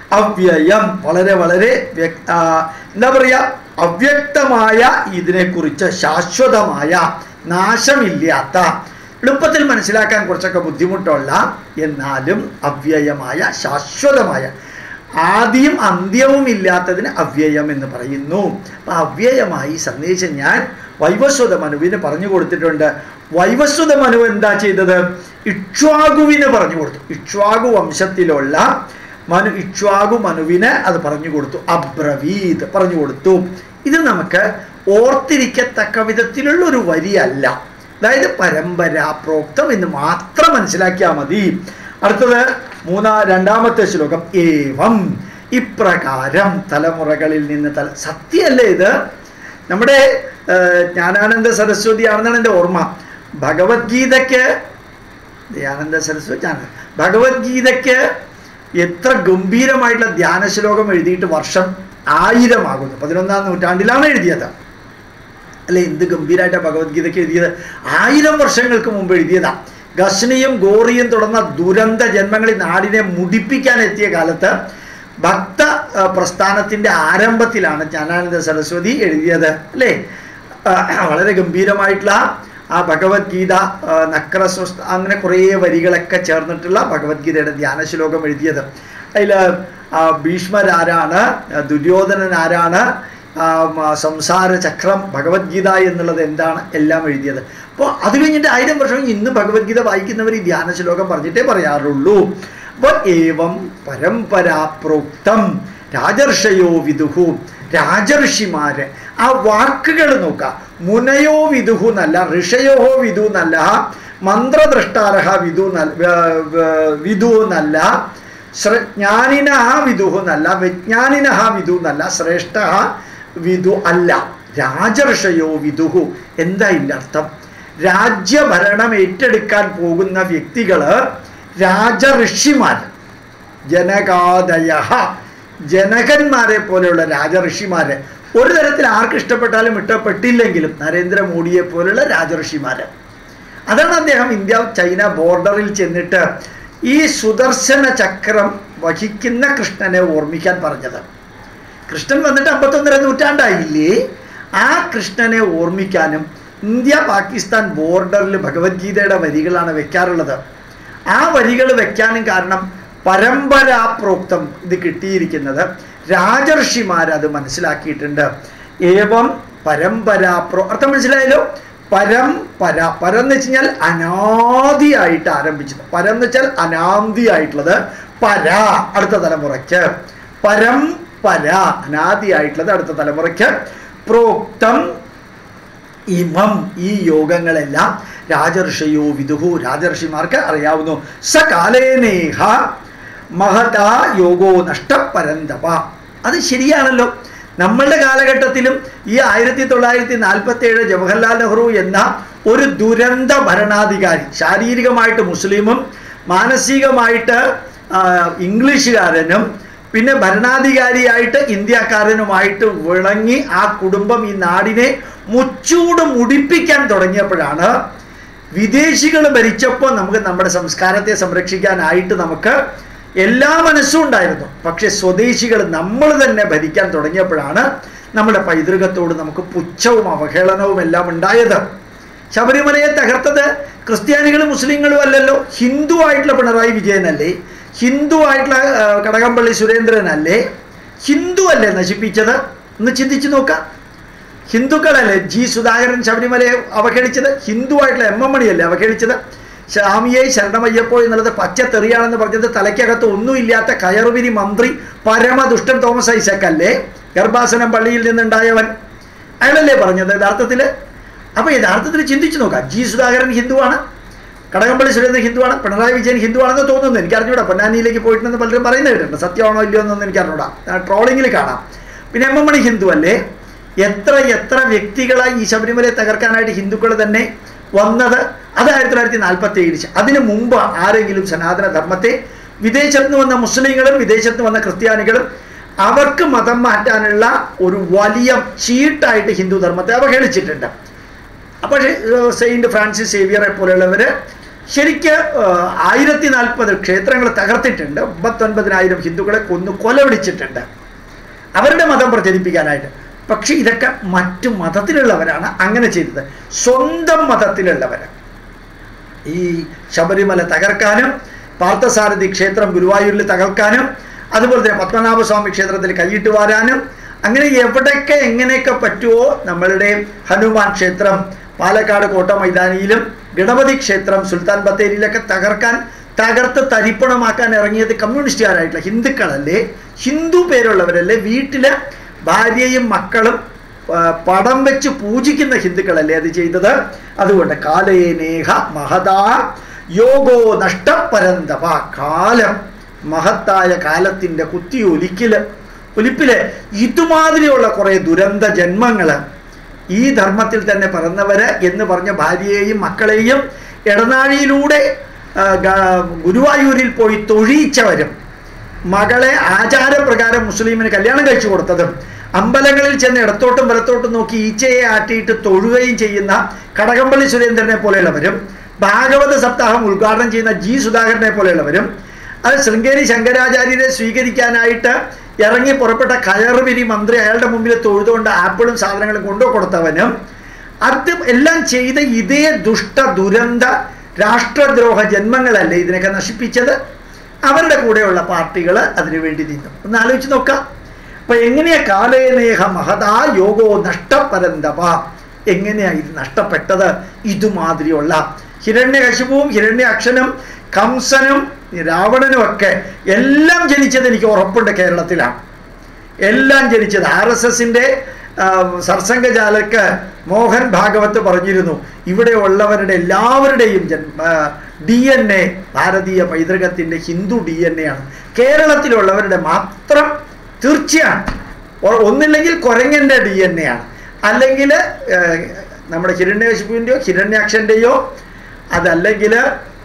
അവ്യയം വളരെ വളരെ വ്യക്- ആ, എന്താ പറയുക അവ്യക്തമായ ഇതിനെക്കുറിച്ച് ശാശ്വതമായ നാശമില്ലാത്ത എളുപ്പത്തിൽ മനസ്സിലാക്കാൻ കുറച്ചൊക്കെ ബുദ്ധിമുട്ടുള്ള എന്നാലും അവ്യയമായ ശാശ്വതമായ ആദ്യം അന്ത്യവും ഇല്ലാത്തതിന് അവ്യയം എന്ന് പറയുന്നു അപ്പം അവ്യയമായി സന്ദേശം ഞാൻ വൈവസ്വത മനുവിന് പറഞ്ഞു കൊടുത്തിട്ടുണ്ട് വൈവസ്വത മനു എന്താ ചെയ്തത് ഇക്ഷ്വാകുവിന് പറഞ്ഞു കൊടുത്തു ഇക്ഷ്വാകു വംശത്തിലുള്ള മനു ഇക്ഷ്വാകു മനുവിന് അത് പറഞ്ഞു കൊടുത്തു അബ്രവീത് പറഞ്ഞു കൊടുത്തു ഇത് നമുക്ക് ഓർത്തിരിക്കത്തക്ക വിധത്തിലുള്ള ഒരു വരിയല്ല അതായത് പരമ്പരാ പ്രോക്തം എന്ന് മാത്രം മനസ്സിലാക്കിയാൽ മതി അടുത്തത് മൂന്നാ രണ്ടാമത്തെ ശ്ലോകം ഏവം ഇപ്രകാരം തലമുറകളിൽ നിന്ന് തല സത്യമല്ലേ ഇത് നമ്മുടെ ഏഹ്, ജ്ഞാനാനന്ദ സരസ്വതി ആണെന്നാണ് എൻ്റെ ഓർമ്മ ഭഗവത്ഗീതയ്ക്ക് ദയാനന്ദ സരസ്വതി ആണ് ഭഗവത്ഗീതയ്ക്ക് എത്ര ഗംഭീരമായിട്ടുള്ള ധ്യാന ശ്ലോകം എഴുതിയിട്ട് വർഷം ആയിരമാകുന്നു പതിനൊന്നാം നൂറ്റാണ്ടിലാണ് എഴുതിയത് അല്ലെ എന്ത് ഗംഭീരമായിട്ടാണ് ഭഗവത്ഗീതയ്ക്ക് എഴുതിയത് ആയിരം വർഷങ്ങൾക്ക് മുമ്പ് എഴുതിയതാ ഗസ്നിയും ഗോറിയും തുടർന്ന ദുരന്ത ജന്മങ്ങളിൽ നാടിനെ മുടിപ്പിക്കാൻ എത്തിയ കാലത്ത് ഭക്ത ആ, പ്രസ്ഥാനത്തിന്റെ ആരംഭത്തിലാണ് ജ്ഞാനാനന്ദ സരസ്വതി എഴുതിയത് അല്ലേ ആ, വളരെ ഗംഭീരമായിട്ടുള്ള ആ ഭഗവത്ഗീത ആ, നക്രസ്വസ്ഥ അങ്ങനെ കുറേ വരികളൊക്കെ ചേർന്നിട്ടുള്ള ഭഗവത്ഗീതയുടെ ധ്യാന ശ്ലോകം എഴുതിയത് അതിൽ ഭീഷ്മരാരാണ് ദുര്യോധനൻ ആരാണ് ആ, മ- സംസാര ചക്രം ഭഗവത്ഗീത എന്നുള്ളത് എന്താണ് എല്ലാം എഴുതിയത് അപ്പോൾ അത് കഴിഞ്ഞിട്ട് ആയിരം വർഷം കഴിഞ്ഞ് ഇന്ന് ഭഗവത്ഗീത വായിക്കുന്നവർ ഈ ധ്യാന ശ്ലോകം പറഞ്ഞിട്ടേ പറയാറുള്ളൂ അപ്പോൾ ഏവം പരമ്പരാ പ്രോക്തം രാജർഷയോ വിദുഹു രാജർഷിമാര് ആ വാക്കുകൾ നോക്കുക മുനയോ വിദുഹു എന്നല്ല ഋഷയോ വിദു എന്നല്ല മന്ത്രദ്രഷ്ടാരഹ വിദു എന്നല്ല വ- വ- വിദു എന്നല്ല ശ്ര- ജ്ഞാനിന വിദുഹു എന്നല്ല വിജ്ഞാനിന വിദു എന്നല്ല ശ്രേഷ്ഠ വിദു അല്ല രാജർഷയോ വിദുഹു എന്താ ഇതിൻ്റെ അർത്ഥം രാജ്യഭരണം ഏറ്റെടുക്കാൻ പോകുന്ന വ്യക്തികള് രാജഋഷിമാർ ജനകാദയ ജനകന്മാരെ പോലെയുള്ള രാജഋഷിമാര് ഒരു തരത്തിൽ ആർക്ക് ഇഷ്ടപ്പെട്ടാലും ഇഷ്ടപ്പെട്ടില്ലെങ്കിലും നരേന്ദ്രമോദിയെ പോലെയുള്ള രാജഋഷിമാര് അതാണ് അദ്ദേഹം ഇന്ത്യ ചൈന ബോർഡറിൽ ചെന്നിട്ട് ഈ സുദർശന ചക്രം വഹിക്കുന്ന കൃഷ്ണനെ ഓർമ്മിക്കാൻ പറഞ്ഞത് കൃഷ്ണൻ വന്നിട്ട് അമ്പത്തൊന്നര നൂറ്റാണ്ടായില്ലേ ആ കൃഷ്ണനെ ഓർമ്മിക്കാനും ഇന്ത്യ പാകിസ്ഥാൻ ബോർഡറിൽ ഭഗവത്ഗീതയുടെ വരികളാണ് വെക്കാറുള്ളത് ആ വരികൾ വെക്കാനും കാരണം പരമ്പരാപ്രോക്തം ഇത് കിട്ടിയിരിക്കുന്നത് രാജർഷിമാർ അത് മനസ്സിലാക്കിയിട്ടുണ്ട് ഏവം പരമ്പരാപ്രോ അർത്ഥം മനസ്സിലായല്ലോ പരമ്പര പരം എന്ന് വെച്ച് കഴിഞ്ഞാൽ അനാദിയായിട്ട് ആരംഭിച്ചത് പരം എന്ന് വെച്ചാൽ അനാദിയായിട്ടുള്ളത് പര അടുത്ത തലമുറയ്ക്ക് പരമ്പര അനാദിയായിട്ടുള്ളത് അടുത്ത തലമുറയ്ക്ക് പ്രോക്തം ഇമം ഈ യോഗങ്ങളെല്ലാം രാജർഷയോ വിദുഹു രാജർഷിമാർക്ക് അറിയാവുന്നു സകാലേനേഹ മഹതാ യോഗോ നഷ്ടപരന്തപ അത് ശരിയാണല്ലോ നമ്മളുടെ കാലഘട്ടത്തിലും ഈ ആയിരത്തി തൊള്ളായിരത്തി നാൽപ്പത്തി ഏഴ് ജവഹർലാൽ നെഹ്റു എന്ന ഒരു ദുരന്ത ഭരണാധികാരി ശാരീരികമായിട്ട് മുസ്ലിമും മാനസികമായിട്ട് ആ, ഇംഗ്ലീഷുകാരനും പിന്നെ ഭരണാധികാരിയായിട്ട് ഇന്ത്യക്കാരനുമായിട്ട് വിളങ്ങി ആ കുടുംബം ഈ നാടിനെ മുച്ചൂട് മുടിപ്പിക്കാൻ തുടങ്ങിയപ്പോഴാണ് വിദേശികൾ ഭരിച്ചപ്പോൾ നമുക്ക് നമ്മുടെ സംസ്കാരത്തെ സംരക്ഷിക്കാനായിട്ട് നമുക്ക് എല്ലാ മനസ്സും ഉണ്ടായിരുന്നു പക്ഷെ സ്വദേശികൾ നമ്മൾ തന്നെ ഭരിക്കാൻ തുടങ്ങിയപ്പോഴാണ് നമ്മുടെ പൈതൃകത്തോട് നമുക്ക് പുച്ഛവും അവഹേളനവും എല്ലാം ഉണ്ടായത് ശബരിമലയെ തകർത്തത് ക്രിസ്ത്യാനികളും മുസ്ലിങ്ങളും അല്ലല്ലോ ഹിന്ദു ആയിട്ടുള്ള പിണറായി വിജയനല്ലേ ഹിന്ദു ആയിട്ടുള്ള ആ, കടകംപള്ളി സുരേന്ദ്രനല്ലേ ഹിന്ദു അല്ലേ നശിപ്പിച്ചത് ഒന്ന് ചിന്തിച്ചു നോക്കാം ഹിന്ദുക്കളല്ലേ ജി സുധാകരൻ ശബരിമലയെ അവഹേളിച്ചത് ഹിന്ദു ആയിട്ടുള്ള എം എം മണിയല്ലേ അവഹേളിച്ചത് സ്വാമിയെ ശരണമയ്യപ്പോ എന്നുള്ളത് പച്ചത്തെറിയാണെന്ന് പറഞ്ഞത് തലയ്ക്കകത്ത് ഒന്നുമില്ലാത്ത കയറുവിരി മന്ത്രി പരമദുഷ്ടൻ തോമസ് ഐസക് അല്ലേ ഗർഭാസനം പള്ളിയിൽ നിന്നുണ്ടായവൻ അയാളല്ലേ പറഞ്ഞത് യഥാർത്ഥത്തിൽ അപ്പൊ യഥാർത്ഥത്തിൽ ചിന്തിച്ചു നോക്കാം ജി സുധാകരൻ ഹിന്ദുവാണ് കടകംപള്ളി സുരേന്ദ്രൻ ഹിന്ദുവാണ് പിണറായി വിജയൻ ഹിന്ദുവാണെന്ന് തോന്നുന്നു എനിക്ക് അറിഞ്ഞൂടാ പൊന്നാനിയിലേക്ക് പോയിട്ടുണ്ടെന്ന് പലരും പറയുന്നത് കേട്ടിട്ടുണ്ട് സത്യമാണോ ഇല്ലയോ എന്നൊന്നും എനിക്ക് അറിഞ്ഞൂടാ ട്രോളിങ്ങിൽ കാണാം പിന്നെ എം എം മണി ഹിന്ദു അല്ലേ എത്ര എത്ര വ്യക്തികളായി ഈ ശബരിമലയെ തകർക്കാനായിട്ട് ഹിന്ദുക്കൾ തന്നെ വന്നത് അത് ആയിരത്തി തൊള്ളായിരത്തി നാൽപ്പത്തി ഏഴ് അതിനു മുമ്പ് ആരെങ്കിലും സനാതന ധർമ്മത്തെ വിദേശത്ത് നിന്ന് വന്ന മുസ്ലിങ്ങളും വിദേശത്ത് നിന്ന് വന്ന ക്രിസ്ത്യാനികളും അവർക്ക് മതം മാറ്റാനുള്ള ഒരു വലിയ ചീട്ടായിട്ട് ഹിന്ദു ധർമ്മത്തെ അവഹേളിച്ചിട്ടുണ്ട് അപ്പോൾ സെയിൻറ്റ് ഫ്രാൻസിസ് സേവിയറെ പോലെയുള്ളവർ ശരിക്ക് ആയിരത്തി നാൽപ്പത് ക്ഷേത്രങ്ങൾ തകർത്തിട്ടുണ്ട് ഒമ്പത്തൊൻപതിനായിരം ഹിന്ദുക്കളെ കൊന്നു കൊലവിളിച്ചിട്ടുണ്ട് അവരുടെ മതം പ്രചരിപ്പിക്കാനായിട്ട് പക്ഷെ ഇതൊക്കെ മറ്റു മതത്തിലുള്ളവരാണ് അങ്ങനെ ചെയ്തത് സ്വന്തം മതത്തിലുള്ളവർ ഈ ശബരിമല തകർക്കാനും പാർത്ഥസാരഥി ക്ഷേത്രം ഗുരുവായൂരിൽ തകർക്കാനും അതുപോലെ തന്നെ പത്മനാഭസ്വാമി ക്ഷേത്രത്തിൽ കൈയിട്ട് വാരാനും അങ്ങനെ എവിടെയൊക്കെ എങ്ങനെയൊക്കെ പറ്റുമോ നമ്മളുടെ ഹനുമാൻ ക്ഷേത്രം പാലക്കാട് കോട്ട മൈതാനിയിലും ഗണപതി ക്ഷേത്രം സുൽത്താൻ ബത്തേരിയിലൊക്കെ തകർക്കാൻ തകർത്ത് തരിപ്പണമാക്കാൻ ഇറങ്ങിയത് കമ്മ്യൂണിസ്റ്റുകാരായിട്ടുള്ള ഹിന്ദുക്കളല്ലേ ഹിന്ദു പേരുള്ളവരല്ലേ വീട്ടില് ഭാര്യയും മക്കളും ആ, പടം വെച്ച് പൂജിക്കുന്ന ഹിന്ദുക്കളല്ലേ അത് ചെയ്തത് അതുകൊണ്ട് കാലേനേഹ മഹതാ യോഗോ നഷ്ടപരന്തപ കാലം മഹത്തായ കാലത്തിൻ്റെ കുത്തി ഒലിക്കല് ഒലിപ്പില് ഇതുമാതിരിയുള്ള കുറേ ദുരന്ത ജന്മങ്ങള് ഈ ധർമ്മത്തിൽ തന്നെ പിറന്നവര് എന്ന് പറഞ്ഞ ഭാര്യയെയും മക്കളെയും ഇടനാഴിയിലൂടെ ആ, ഗ- ഗുരുവായൂരിൽ പോയി തൊഴിയിച്ചവരും മകളെ ആചാരപ്രകാരം മുസ്ലിമിന് കല്യാണം കഴിച്ചു കൊടുത്തതും അമ്പലങ്ങളിൽ ചെന്ന് ഇടത്തോട്ടും വലത്തോട്ടും നോക്കി ഈച്ചയെ ആട്ടിയിട്ട് തൊഴുകയും ചെയ്യുന്ന കടകംപള്ളി സുരേന്ദ്രനെ പോലെയുള്ളവരും ഭാഗവത സപ്താഹം ഉദ്ഘാടനം ചെയ്യുന്ന ജി സുധാകരനെ പോലെയുള്ളവരും അത് ശൃംഗേരി ശങ്കരാചാര്യരെ സ്വീകരിക്കാനായിട്ട് ഇറങ്ങി പുറപ്പെട്ട കയറുവിരി മന്ത്രി അയാളുടെ മുമ്പിൽ തൊഴുതുകൊണ്ട് ആപ്പിളും സാധനങ്ങളും കൊണ്ടു കൊടുത്തവനും അത് എല്ലാം ചെയ്ത ഇതേ ദുഷ്ട ദുരന്ത രാഷ്ട്രദ്രോഹ ജന്മങ്ങളല്ലേ ഇതിനൊക്കെ നശിപ്പിച്ചത് അവരുടെ കൂടെയുള്ള പാർട്ടികൾ അതിനുവേണ്ടി നിന്നു ഒന്ന് ആലോചിച്ച് നോക്കാം അപ്പൊ എങ്ങനെയാ കാലേനേഹ മഹതാ യോഗോ നഷ്ടപരന്തപ എങ്ങനെയാ ഇത് നഷ്ടപ്പെട്ടത് ഇതുമാതിരിയുള്ള ഹിരണ്യകശിപുവും ഹിരണ്യാക്ഷനും കംസനും രാവണനും ഒക്കെ എല്ലാം ജനിച്ചത് എനിക്ക് ഉറപ്പുണ്ട് കേരളത്തിലാണ് എല്ലാം ജനിച്ചത് ആർ എസ് എസിൻ്റെ സർസംഘചാലക്ക് മോഹൻ ഭാഗവത്ത് പറഞ്ഞിരുന്നു ഇവിടെ ഉള്ളവരുടെ എല്ലാവരുടെയും ഡി എൻ എ ഭാരതീയ പൈതൃകത്തിൻ്റെ ഹിന്ദു ഡി എൻ എ ആണ് കേരളത്തിലുള്ളവരുടെ മാത്രം തീർച്ചയാണ് ഒ- ഒന്നില്ലെങ്കിൽ കുരങ്ങൻ്റെ ഡി എൻ എ ആണ് അല്ലെങ്കിൽ നമ്മുടെ ഹിരണ്യകശിപുവിൻ്റെയോ ഹിരണ്യാക്ഷൻ്റെയോ അതല്ലെങ്കിൽ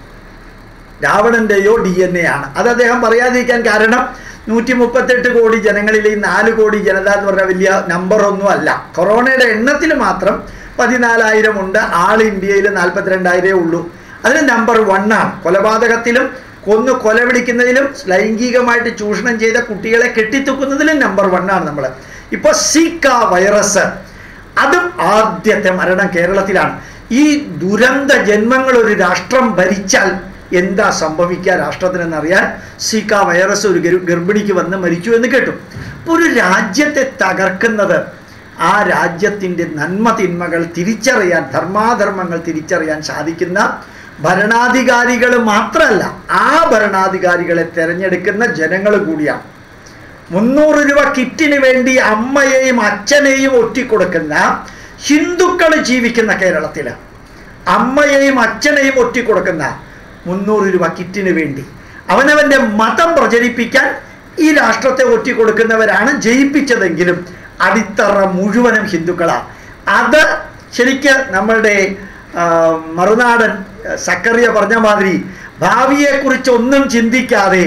രാവണന്റെയോ ഡി എൻ എ ആണ് അത് അദ്ദേഹം പറയാതിരിക്കാൻ കാരണം നൂറ്റി മുപ്പത്തെട്ട് കോടി ജനങ്ങളിൽ ഈ നാല് കോടി ജനത എന്ന് പറഞ്ഞ വലിയ നമ്പറൊന്നും അല്ല കൊറോണയുടെ എണ്ണത്തിൽ മാത്രം പതിനാലായിരം ഉണ്ട് ആൾ ഇന്ത്യയിൽ നാൽപ്പത്തിരണ്ടായിരമേ ഉള്ളൂ അതിന് നമ്പർ ആണ് കൊലപാതകത്തിലും കൊന്നു കൊലവിളിക്കുന്നതിലും ലൈംഗികമായിട്ട് ചൂഷണം ചെയ്ത കുട്ടികളെ കെട്ടിത്തൂക്കുന്നതിലും നമ്പർ ആണ് നമ്മൾ ഇപ്പോൾ സിക്ക വൈറസ് അതും ആദ്യത്തെ മരണം കേരളത്തിലാണ് ഈ ദുരന്ത ജന്മങ്ങൾ ഒരു രാഷ്ട്രം ഭരിച്ചാൽ എന്താ സംഭവിക്കുക രാഷ്ട്രത്തിനെന്നറിയാൻ സിക്ക വൈറസ് ഒരു ഗരു- ഗർഭിണിക്ക് വന്ന് മരിച്ചു എന്ന് കേട്ടു അപ്പോൾ ഒരു രാജ്യത്തെ തകർക്കുന്നത് ആ രാജ്യത്തിൻ്റെ നന്മ തിന്മകൾ തിരിച്ചറിയാൻ ധർമാധർമ്മങ്ങൾ തിരിച്ചറിയാൻ സാധിക്കുന്ന ഭരണാധികാരികൾ മാത്രമല്ല ആ ഭരണാധികാരികളെ തിരഞ്ഞെടുക്കുന്ന ജനങ്ങൾ കൂടിയാണ് മുന്നൂറ് രൂപ കിറ്റിന് വേണ്ടി അമ്മയെയും അച്ഛനെയും ഒറ്റിക്കൊടുക്കുന്ന ഹിന്ദുക്കൾ ജീവിക്കുന്ന കേരളത്തിൽ അമ്മയെയും അച്ഛനെയും ഒറ്റിക്കൊടുക്കുന്ന മുന്നൂറ് രൂപ കിറ്റിന് വേണ്ടി അവനവൻ്റെ മതം പ്രചരിപ്പിക്കാൻ ഈ രാഷ്ട്രത്തെ ഒറ്റിക്കൊടുക്കുന്നവരാണ് ജയിപ്പിച്ചതെങ്കിലും അടിത്തറ മുഴുവനും ഹിന്ദുക്കളാണ് അത് ശരിക്ക് നമ്മളുടെ ആ, മറുനാടൻ സക്കറിയ പറഞ്ഞ മാതിരി ഭാവിയെക്കുറിച്ച് ഒന്നും ചിന്തിക്കാതെ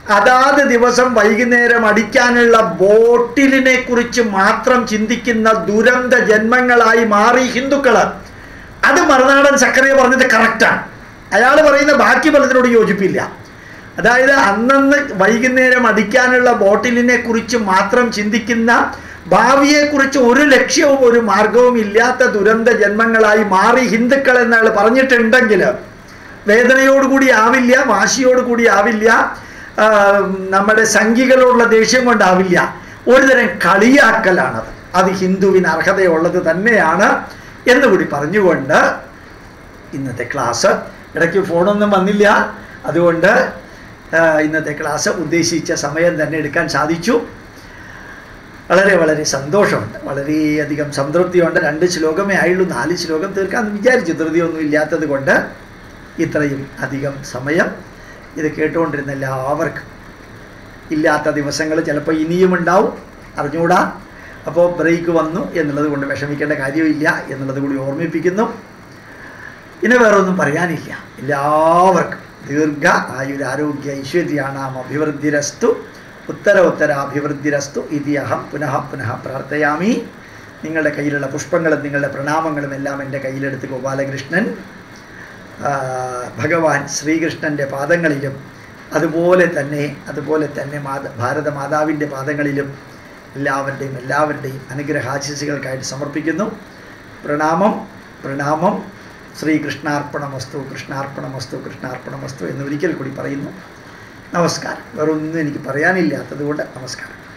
അതാത് ദിവസം വൈകുന്നേരം അടിക്കാനുള്ള ബോട്ടിലിനെ കുറിച്ച് മാത്രം ചിന്തിക്കുന്ന ദുരന്ത ജന്മങ്ങളായി മാറി ഹിന്ദുക്കള് അത് മറുനാടൻ സക്കറിയ പറഞ്ഞത് കറക്റ്റാണ് അയാൾ പറയുന്ന ബാക്കി പലതിനോട് യോജിപ്പില്ല അതായത് അന്നന്ന് വൈകുന്നേരം അടിക്കാനുള്ള ബോട്ടിലിനെ കുറിച്ച് മാത്രം ചിന്തിക്കുന്ന ഭാവിയെക്കുറിച്ച് ഒരു ലക്ഷ്യവും ഒരു മാർഗവും ഇല്ലാത്ത ദുരന്ത ജന്മങ്ങളായി മാറി ഹിന്ദുക്കൾ എന്നയാൾ പറഞ്ഞിട്ടുണ്ടെങ്കിൽ വേദനയോടുകൂടി ആവില്ല വാശിയോടുകൂടി ആവില്ല ആ, നമ്മുടെ സംഖ്യകളോടുള്ള ദേഷ്യം കൊണ്ടാവില്ല ഒരുതരം കളിയാക്കലാണത് അത് ഹിന്ദുവിന് അർഹതയുള്ളത് തന്നെയാണ് എന്നുകൂടി പറഞ്ഞുകൊണ്ട് ഇന്നത്തെ ക്ലാസ് ഇടയ്ക്ക് ഫോണൊന്നും വന്നില്ല അതുകൊണ്ട് ആ, ഇന്നത്തെ ക്ലാസ് ഉദ്ദേശിച്ച സമയം തന്നെ എടുക്കാൻ സാധിച്ചു വളരെ വളരെ സന്തോഷമുണ്ട് വളരെയധികം സംതൃപ്തിയുണ്ട് രണ്ട് ശ്ലോകമേ ആയുള്ളൂ നാല് ശ്ലോകം തീർക്കാമെന്ന് വിചാരിച്ചു ധൃതിയൊന്നും ഇല്ലാത്തത് കൊണ്ട് ഇത്രയും അധികം സമയം ഇത് കേട്ടുകൊണ്ടിരുന്ന എല്ലാവർക്കും ഇല്ലാത്ത ദിവസങ്ങൾ ചിലപ്പോൾ ഇനിയും ഉണ്ടാവും അറിഞ്ഞുകൂടാ അപ്പോൾ ബ്രേക്ക് വന്നു എന്നുള്ളത് കൊണ്ട് വിഷമിക്കേണ്ട കാര്യമില്ല എന്നുള്ളത് കൂടി ഓർമ്മിപ്പിക്കുന്നു പിന്നെ വേറെ ഒന്നും പറയാനില്ല എല്ലാവർക്കും ദീർഘ ആയുരാരോഗ്യ ഐശ്വര്യാണാം അഭിവൃദ്ധിരസ്തു ഉത്തര ഉത്തര അഭിവൃദ്ധിരസ്തു ഇതി അഹം പുനഃ പുനഃ പ്രാർത്ഥയാമി നിങ്ങളുടെ കയ്യിലുള്ള പുഷ്പങ്ങളും നിങ്ങളുടെ പ്രണാമങ്ങളും എല്ലാം എൻ്റെ കയ്യിലെടുത്ത് ഗോപാലകൃഷ്ണൻ ആ, ഭഗവാൻ ശ്രീകൃഷ്ണൻ്റെ പാദങ്ങളിലും അതുപോലെ തന്നെ അതുപോലെ തന്നെ മാത ഭാരത മാതാവിൻ്റെ പാദങ്ങളിലും എല്ലാവരുടെയും എല്ലാവരുടെയും അനുഗ്രഹാശിസുകൾക്കായിട്ട് സമർപ്പിക്കുന്നു പ്രണാമം പ്രണാമം ശ്രീകൃഷ്ണാർപ്പണമസ്തു കൃഷ്ണാർപ്പണമസ്തു കൃഷ്ണാർപ്പണമസ്തു എന്ന് ഒരിക്കൽ കൂടി പറയുന്നു നമസ്കാരം വേറൊന്നും എനിക്ക് പറയാനില്ലാത്തതുകൊണ്ട് നമസ്കാരം